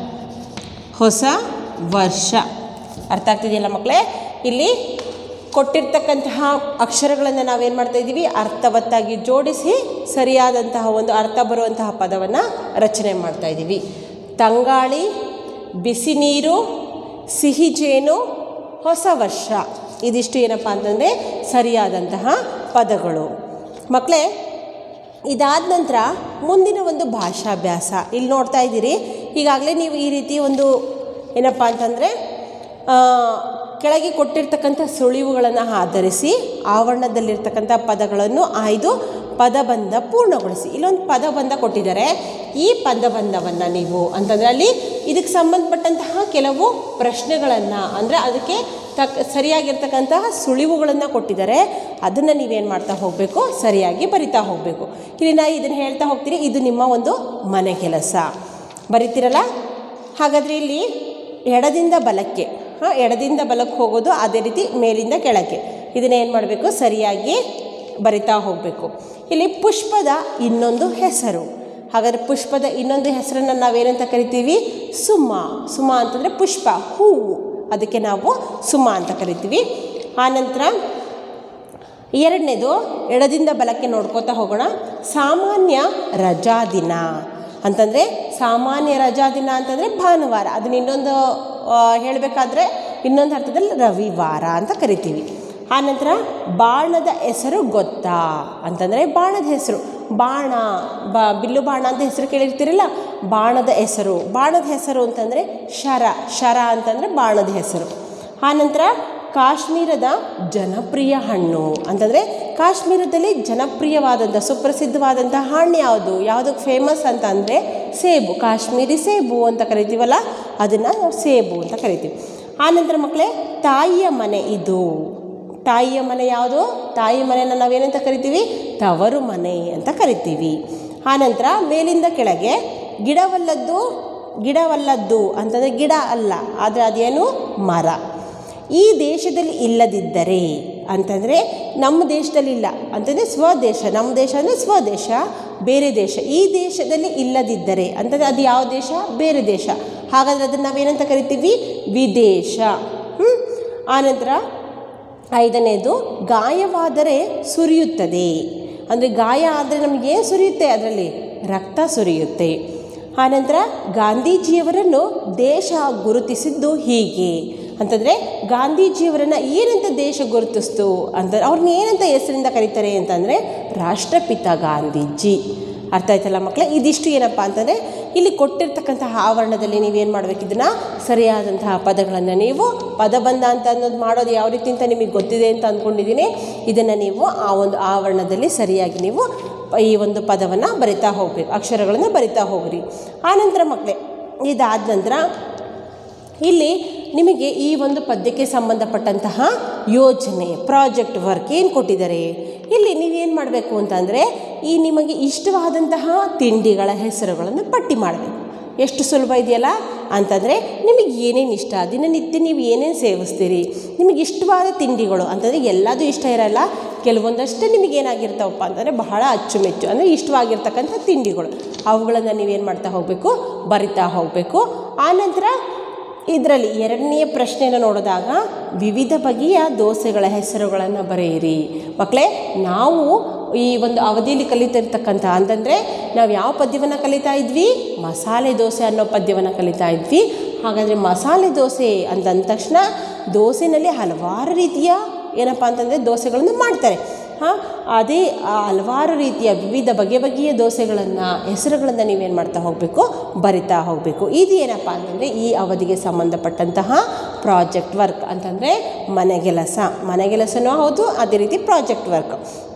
ಹೊಸ ವರ್ಷ ಅರ್ಥ ಆಗ್ತಿದೆಯಲ್ಲ ಮಕ್ಕಳೇ ಇಲ್ಲಿ ಕೊಟ್ಟಿರ್ತಕ್ಕಂತಹ ಅಕ್ಷರಗಳನ್ನು ನಾವೇನು ಮಾಡ್ತಾ ಇದ್ದೀವಿ ಅರ್ಥವತ್ತಾಗಿ ಜೋಡಿಸಿ ಸರಿಯಾದಂತಹ ಒಂದು ಅರ್ಥ ಬರುವಂತಹ ಪದವನ್ನು ರಚನೆ ಮಾಡ್ತಾ ಇದ್ದೀವಿ ತಂಗಾಳಿ ಬಿಸಿ ನೀರು ಸಿಹಿ ಜೇನು ಹೊಸ ವರ್ಷ ಇದಿಷ್ಟು ಏನಪ್ಪ ಅಂತಂದರೆ ಸರಿಯಾದಂತಹ ಪದಗಳು ಮಕ್ಕಳೇ ಇದಾದ ನಂತರ ಮುಂದಿನ ಒಂದು ಭಾಷಾಭ್ಯಾಸ ಇಲ್ಲಿ ನೋಡ್ತಾ ಇದ್ದೀರಿ ಈಗಾಗಲೇ ನೀವು ಈ ರೀತಿ ಒಂದು ಏನಪ್ಪ ಅಂತಂದರೆ ಕೆಳಗೆ ಕೊಟ್ಟಿರ್ತಕ್ಕಂಥ ಸುಳಿವುಗಳನ್ನು ಆಧರಿಸಿ ಆವರಣದಲ್ಲಿರ್ತಕ್ಕಂಥ ಪದಗಳನ್ನು ಆಯ್ದು ಪದಬಂಧ ಪೂರ್ಣಗೊಳಿಸಿ ಇಲ್ಲೊಂದು ಪದಬಂಧ ಕೊಟ್ಟಿದ್ದಾರೆ ಈ ಪದಬಂಧವನ್ನು ನೀವು ಅಂತಂದರೆ ಅಲ್ಲಿ ಇದಕ್ಕೆ ಸಂಬಂಧಪಟ್ಟಂತಹ ಕೆಲವು ಪ್ರಶ್ನೆಗಳನ್ನು ಅಂದರೆ ಅದಕ್ಕೆ ತಕ್ಕ ಸರಿಯಾಗಿರ್ತಕ್ಕಂತಹ ಸುಳಿವುಗಳನ್ನು ಕೊಟ್ಟಿದ್ದಾರೆ ಅದನ್ನು ನೀವೇನು ಮಾಡ್ತಾ ಹೋಗಬೇಕು ಸರಿಯಾಗಿ ಬರಿತಾ ಹೋಗಬೇಕು ಇಲ್ಲಿ ನಾ ಇದನ್ನು ಹೇಳ್ತಾ ಹೋಗ್ತೀನಿ ಇದು ನಿಮ್ಮ ಒಂದು ಮನೆ ಕೆಲಸ ಬರಿತೀರಲ್ಲ ಹಾಗಾದರೆ ಇಲ್ಲಿ ಎಡದಿಂದ ಬಲಕ್ಕೆ ಹಾಂ ಎಡದಿಂದ ಬಲಕ್ಕೆ ಹೋಗೋದು ಅದೇ ರೀತಿ ಮೇಲಿಂದ ಕೆಳಕ್ಕೆ ಇದನ್ನ ಏನು ಮಾಡಬೇಕು ಸರಿಯಾಗಿ ಬರಿತಾ ಹೋಗಬೇಕು ಇಲ್ಲಿ ಪುಷ್ಪದ ಇನ್ನೊಂದು ಹೆಸರು ಹಾಗಾದರೆ ಪುಷ್ಪದ ಇನ್ನೊಂದು ಹೆಸರನ್ನು ನಾವೇನಂತ ಕರಿತೀವಿ ಸುಮ ಸುಮ ಅಂತಂದರೆ ಪುಷ್ಪ ಹೂವು ಅದಕ್ಕೆ ನಾವು ಸುಮ ಅಂತ ಕರಿತೀವಿ ಆನಂತರ ಎರಡನೇದು ಎಡದಿಂದ ಬಲಕ್ಕೆ ನೋಡ್ಕೋತಾ ಹೋಗೋಣ ಸಾಮಾನ್ಯ ರಜಾ ದಿನ ಅಂತಂದರೆ ಸಾಮಾನ್ಯ ರಜಾ ದಿನ ಅಂತಂದರೆ ಭಾನುವಾರ ಅದನ್ನ ಇನ್ನೊಂದು ಹೇಳಬೇಕಾದ್ರೆ ಇನ್ನೊಂದು ಅರ್ಥದಲ್ಲಿ ರವಿವಾರ ಅಂತ ಕರಿತೀವಿ ಆನಂತರ ಬಾಣದ ಹೆಸರು ಗೊತ್ತಾ ಅಂತಂದರೆ ಬಾಣದ ಹೆಸರು ಬಾಣ ಬ ಬಿಲ್ಲು ಬಾಣ ಅಂತ ಹೆಸರು ಕೇಳಿರ್ತೀರಲ್ಲ ಬಾಣದ ಹೆಸರು ಬಾಣದ ಹೆಸರು ಅಂತಂದರೆ ಶರ ಶರ ಅಂತಂದರೆ ಬಾಣದ ಹೆಸರು ಆನಂತರ ಕಾಶ್ಮೀರದ ಜನಪ್ರಿಯ ಹಣ್ಣು ಅಂತಂದರೆ ಕಾಶ್ಮೀರದಲ್ಲಿ ಜನಪ್ರಿಯವಾದಂಥ ಸುಪ್ರಸಿದ್ಧವಾದಂಥ ಹಣ್ಣು ಯಾವುದು ಯಾವುದಕ್ಕೆ ಫೇಮಸ್ ಅಂತ ಅಂದರೆ ಸೇಬು ಕಾಶ್ಮೀರಿ ಸೇಬು ಅಂತ ಕರಿತೀವಲ್ಲ ಅದನ್ನು ನಾವು ಸೇಬು ಅಂತ ಕರಿತೀವಿ ಆನಂತರ ಮಕ್ಕಳೇ ತಾಯಿಯ ಮನೆ ಇದು ತಾಯಿಯ ಮನೆ ಯಾವುದು ತಾಯಿ ಮನೆಯನ್ನು ನಾವೇನಂತ ಕರಿತೀವಿ ತವರು ಮನೆ ಅಂತ ಕರಿತೀವಿ ಆನಂತರ ಮೇಲಿಂದ ಕೆಳಗೆ ಗಿಡವಲ್ಲದ್ದು ಗಿಡವಲ್ಲದ್ದು ಅಂತಂದರೆ ಗಿಡ ಅಲ್ಲ ಆದರೆ ಅದೇನು ಮರ ಈ ದೇಶದಲ್ಲಿ ಇಲ್ಲದಿದ್ದರೆ ಅಂತಂದರೆ ನಮ್ಮ ದೇಶದಲ್ಲಿ ಇಲ್ಲ ಅಂತಂದರೆ ಸ್ವದೇಶ ನಮ್ಮ ದೇಶ ಅಂದರೆ ಸ್ವದೇಶ ಬೇರೆ ದೇಶ ಈ ದೇಶದಲ್ಲಿ ಇಲ್ಲದಿದ್ದರೆ ಅಂತಂದರೆ ಅದು ಯಾವ ದೇಶ ಬೇರೆ ದೇಶ ಹಾಗಾದರೆ ಅದನ್ನು ನಾವೇನಂತ ಕರಿತೀವಿ ವಿದೇಶ ಹ್ಞೂ ಆನಂತರ ಐದನೇದು ಗಾಯವಾದರೆ ಸುರಿಯುತ್ತದೆ ಅಂದರೆ ಗಾಯ ಆದರೆ ನಮಗೆ ಏನು ಸುರಿಯುತ್ತೆ ಅದರಲ್ಲಿ ರಕ್ತ ಸುರಿಯುತ್ತೆ ಆನಂತರ ಗಾಂಧೀಜಿಯವರನ್ನು ದೇಶ ಗುರುತಿಸಿದ್ದು ಹೀಗೆ ಅಂತಂದರೆ ಗಾಂಧೀಜಿಯವರನ್ನು ಏನಂತ ದೇಶ ಗುರುತಿಸ್ತು ಅಂತ ಅವ್ರನ್ನ ಏನಂತ ಹೆಸರಿಂದ ಕರೀತಾರೆ ಅಂತಂದರೆ ರಾಷ್ಟ್ರಪಿತ ಗಾಂಧೀಜಿ ಅರ್ಥ ಆಯ್ತಲ್ಲ ಮಕ್ಕಳೇ ಇದಿಷ್ಟು ಏನಪ್ಪ ಅಂತಂದರೆ ಇಲ್ಲಿ ಕೊಟ್ಟಿರ್ತಕ್ಕಂತಹ ಆವರಣದಲ್ಲಿ ನೀವೇನು ಮಾಡಬೇಕು ಇದನ್ನು ಸರಿಯಾದಂತಹ ಪದಗಳನ್ನು ನೀವು ಪದಬಂಧ ಅಂತ ಅನ್ನೋದು ಮಾಡೋದು ಯಾವ ರೀತಿ ಅಂತ ನಿಮಗೆ ಗೊತ್ತಿದೆ ಅಂತ ಅಂದ್ಕೊಂಡಿದ್ದೀನಿ ಇದನ್ನು ನೀವು ಆ ಒಂದು ಆವರಣದಲ್ಲಿ ಸರಿಯಾಗಿ ನೀವು ಈ ಒಂದು ಪದವನ್ನು ಬರಿತಾ ಹೋಗಬೇಕು ಅಕ್ಷರಗಳನ್ನು ಬರಿತಾ ಹೋಗ್ರಿ ಆನಂತರ ಮಕ್ಕಳೇ ಇದಾದ ನಂತರ ಇಲ್ಲಿ ನಿಮಗೆ ಈ ಒಂದು ಪದ್ಯಕ್ಕೆ ಸಂಬಂಧಪಟ್ಟಂತಹ ಯೋಜನೆ ಪ್ರಾಜೆಕ್ಟ್ ವರ್ಕ್ ಏನು ಕೊಟ್ಟಿದ್ದಾರೆ ಇಲ್ಲಿ ನೀವೇನು ಮಾಡಬೇಕು ಅಂತಂದರೆ ಈ ನಿಮಗೆ ಇಷ್ಟವಾದಂತಹ ತಿಂಡಿಗಳ ಹೆಸರುಗಳನ್ನು ಪಟ್ಟಿ ಮಾಡಬೇಕು ಎಷ್ಟು ಸುಲಭ ಇದೆಯಲ್ಲ ಅಂತಂದರೆ ನಿಮಗೆ ಏನೇನು ಇಷ್ಟ ದಿನನಿತ್ಯ ನೀವು ಏನೇನು ಸೇವಿಸ್ತೀರಿ ನಿಮಗೆ ಇಷ್ಟವಾದ ತಿಂಡಿಗಳು ಅಂತಂದರೆ ಎಲ್ಲದೂ ಇಷ್ಟ ಇರಲ್ಲ ಕೆಲವೊಂದಷ್ಟು ನಿಮಗೆ ಏನಾಗಿರ್ತಾವಪ್ಪ ಅಂತಂದರೆ ಬಹಳ ಅಚ್ಚುಮೆಚ್ಚು ಅಂದರೆ ಇಷ್ಟವಾಗಿರ್ತಕ್ಕಂಥ ತಿಂಡಿಗಳು ಅವುಗಳನ್ನು ನೀವೇನು ಮಾಡ್ತಾ ಹೋಗಬೇಕು ಬರಿತಾ ಹೋಗಬೇಕು ಆನಂತರ ಇದರಲ್ಲಿ ಎರಡನೆಯ ಪ್ರಶ್ನೆಯನ್ನು ನೋಡಿದಾಗ ವಿವಿಧ ಬಗೆಯ ದೋಸೆಗಳ ಹೆಸರುಗಳನ್ನು ಬರೆಯಿರಿ ಮಕ್ಕಳೇ ನಾವು ಈ ಒಂದು ಅವಧಿಯಲ್ಲಿ ಕಲಿತಿರ್ತಕ್ಕಂಥ ಅಂತಂದರೆ ನಾವು ಯಾವ ಪದ್ಯವನ್ನು ಕಲಿತಾ ಇದ್ವಿ ಮಸಾಲೆ ದೋಸೆ ಅನ್ನೋ ಪದ್ಯವನ್ನು ಕಲಿತಾ ಇದ್ವಿ ಹಾಗಾದರೆ ಮಸಾಲೆ ದೋಸೆ ಅಂತಂದ ತಕ್ಷಣ ದೋಸೆನಲ್ಲಿ ಹಲವಾರು ರೀತಿಯ ಏನಪ್ಪ ಅಂತಂದರೆ ದೋಸೆಗಳನ್ನು ಮಾಡ್ತಾರೆ ಹಾಂ ಅದೇ ಆ ಹಲವಾರು ರೀತಿಯ ವಿವಿಧ ಬಗೆ ಬಗೆಯ ದೋಸೆಗಳನ್ನು ಹೆಸರುಗಳನ್ನು ನೀವೇನು ಮಾಡ್ತಾ ಹೋಗಬೇಕು ಬರಿತಾ ಹೋಗಬೇಕು ಇದು ಏನಪ್ಪ ಅಂತಂದರೆ ಈ ಅವಧಿಗೆ ಸಂಬಂಧಪಟ್ಟಂತಹ ಪ್ರಾಜೆಕ್ಟ್ ವರ್ಕ್ ಅಂತಂದರೆ ಮನೆಗೆಲಸ ಮನೆಗೆಲಸನೂ ಹೌದು ಅದೇ ರೀತಿ ಪ್ರಾಜೆಕ್ಟ್ ವರ್ಕ್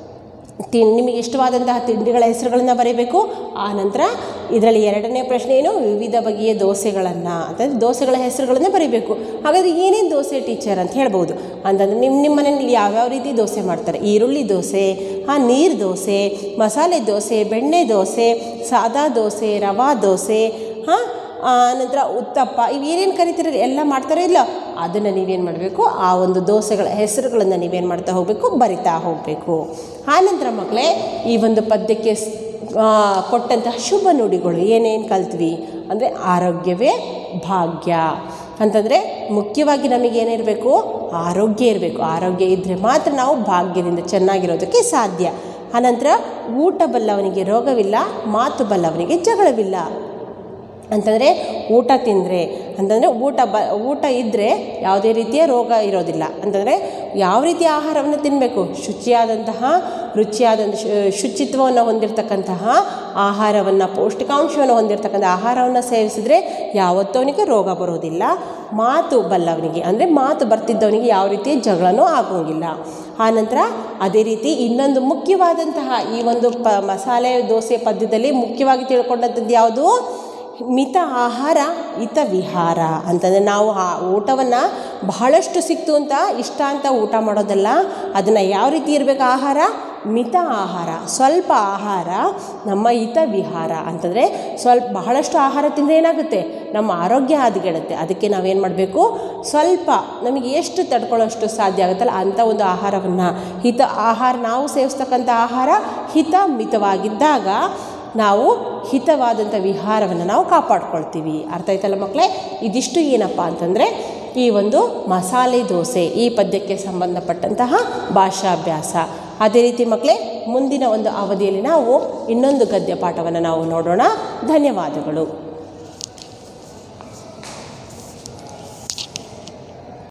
ತಿನ್ ನಿಮಗೆ ಇಷ್ಟವಾದಂತಹ ತಿಂಡಿಗಳ ಹೆಸರುಗಳನ್ನು ಬರೀಬೇಕು ಆ ನಂತರ ಇದರಲ್ಲಿ ಎರಡನೇ ಪ್ರಶ್ನೆ ಏನು ವಿವಿಧ ಬಗೆಯ ದೋಸೆಗಳನ್ನು ಅಂತಂದರೆ ದೋಸೆಗಳ ಹೆಸರುಗಳನ್ನು ಬರೀಬೇಕು ಹಾಗಾದರೆ ಏನೇನು ದೋಸೆ ಟೀಚರ್ ಅಂತ ಹೇಳ್ಬೋದು ಅಂತಂದರೆ ನಿಮ್ಮ ನಿಮ್ಮ ಮನೆಯಲ್ಲಿ ಯಾವ್ಯಾವ ರೀತಿ ದೋಸೆ ಮಾಡ್ತಾರೆ ಈರುಳ್ಳಿ ದೋಸೆ ಹಾಂ ನೀರು ದೋಸೆ ಮಸಾಲೆ ದೋಸೆ ಬೆಣ್ಣೆ ದೋಸೆ ಸಾದಾ ದೋಸೆ ರವಾ ದೋಸೆ ಹಾಂ ನಂತರ ಉತ್ತಪ್ಪ ಇವೇನೇನು ಕರಿತೀರ ಎಲ್ಲ ಮಾಡ್ತಾರೋ ಇಲ್ಲ ಅದನ್ನು ನೀವೇನು ಮಾಡಬೇಕು ಆ ಒಂದು ದೋಸೆಗಳ ಹೆಸರುಗಳನ್ನು ನೀವೇನು ಮಾಡ್ತಾ ಹೋಗಬೇಕು ಬರಿತಾ ಹೋಗಬೇಕು ಆನಂತರ ಮಕ್ಕಳೇ ಈ ಒಂದು ಪದ್ಯಕ್ಕೆ ಸ್- ಆ, ಕೊಟ್ಟಂತಹ ಶುಭ ನುಡಿಗಳು ಏನೇನು ಕಲ್ತ್ವಿ ಅಂದರೆ ಆರೋಗ್ಯವೇ ಭಾಗ್ಯ ಅಂತಂದರೆ ಮುಖ್ಯವಾಗಿ ನಮಗೆ ಏನಿರಬೇಕು ಆರೋಗ್ಯ ಇರಬೇಕು ಆರೋಗ್ಯ ಇದ್ದರೆ ಮಾತ್ರ ನಾವು ಭಾಗ್ಯದಿಂದ ಚೆನ್ನಾಗಿರೋದಕ್ಕೆ ಸಾಧ್ಯ ಆನಂತರ ಊಟ ಬಲ್ಲವನಿಗೆ ರೋಗವಿಲ್ಲ ಮಾತು ಬಲ್ಲವನಿಗೆ ಜಗಳವಿಲ್ಲ ಅಂತಂದರೆ ಊಟ ತಿಂದರೆ ಅಂತಂದರೆ ಊಟ ಬ ಊಟ ಇದ್ದರೆ ಯಾವುದೇ ರೀತಿಯ ರೋಗ ಇರೋದಿಲ್ಲ ಅಂತಂದರೆ ಯಾವ ರೀತಿಯ ಆಹಾರವನ್ನು ತಿನ್ನಬೇಕು ಶುಚಿಯಾದಂತಹ ರುಚಿಯಾದಂಥ ಶು- ಶುಚಿತ್ವವನ್ನು ಹೊಂದಿರತಕ್ಕಂತಹ ಆಹಾರವನ್ನು ಪೌಷ್ಟಿಕಾಂಶವನ್ನು ಹೊಂದಿರತಕ್ಕಂಥ ಆಹಾರವನ್ನು ಸೇವಿಸಿದರೆ ಯಾವತ್ತೂ ಅವನಿಗೆ ರೋಗ ಬರೋದಿಲ್ಲ ಮಾತು ಬಲ್ಲವನಿಗೆ ಅಂದರೆ ಮಾತು ಬರ್ತಿದ್ದವನಿಗೆ ಯಾವ ರೀತಿಯ ಜಗಳನೂ ಆಗೋಂಗಿಲ್ಲ ಆನಂತರ ಅದೇ ರೀತಿ ಇನ್ನೊಂದು ಮುಖ್ಯವಾದಂತಹ ಈ ಒಂದು ಪ ಮಸಾಲೆ ದೋಸೆ ಪದ್ಯದಲ್ಲಿ ಮುಖ್ಯವಾಗಿ ತಿಳ್ಕೊಂಡಂಥದ್ದು ಯಾವುದು ಮಿತ ಆಹಾರ ಹಿತ ವಿಹಾರ ಅಂತಂದರೆ ನಾವು ಆ ಊಟವನ್ನು ಬಹಳಷ್ಟು ಸಿಕ್ತು ಅಂತ ಇಷ್ಟ ಅಂತ ಊಟ ಮಾಡೋದಲ್ಲ ಅದನ್ನು ಯಾವ ರೀತಿ ಇರಬೇಕು ಆಹಾರ ಮಿತ ಆಹಾರ ಸ್ವಲ್ಪ ಆಹಾರ ನಮ್ಮ ಹಿತ ವಿಹಾರ ಅಂತಂದರೆ ಸ್ವಲ್ಪ ಬಹಳಷ್ಟು ಆಹಾರ ತಿಂದರೆ ಏನಾಗುತ್ತೆ ನಮ್ಮ ಆರೋಗ್ಯ ಹದಗೆಡುತ್ತೆ ಅದಕ್ಕೆ ನಾವೇನು ಮಾಡಬೇಕು ಸ್ವಲ್ಪ ನಮಗೆ ಎಷ್ಟು ತಡ್ಕೊಳ್ಳೋಷ್ಟು ಸಾಧ್ಯ ಆಗುತ್ತಲ್ಲ ಅಂಥ ಒಂದು ಆಹಾರವನ್ನು ಹಿತ ಆಹಾರ ನಾವು ಸೇವಿಸ್ತಕ್ಕಂಥ ಆಹಾರ ಹಿತ ಮಿತವಾಗಿದ್ದಾಗ ನಾವು ಹಿತವಾದಂಥ ವಿಹಾರವನ್ನು ನಾವು ಕಾಪಾಡ್ಕೊಳ್ತೀವಿ ಅರ್ಥ ಆಯ್ತಲ್ಲ ಮಕ್ಕಳೇ ಇದಿಷ್ಟು ಏನಪ್ಪ ಅಂತಂದರೆ ಈ ಒಂದು ಮಸಾಲೆ ದೋಸೆ ಈ ಪದ್ಯಕ್ಕೆ ಸಂಬಂಧಪಟ್ಟಂತಹ ಭಾಷಾಭ್ಯಾಸ ಅದೇ ರೀತಿ ಮಕ್ಕಳೇ ಮುಂದಿನ ಒಂದು ಅವಧಿಯಲ್ಲಿ ನಾವು ಇನ್ನೊಂದು ಗದ್ಯ ಪಾಠವನ್ನು ನಾವು ನೋಡೋಣ ಧನ್ಯವಾದಗಳು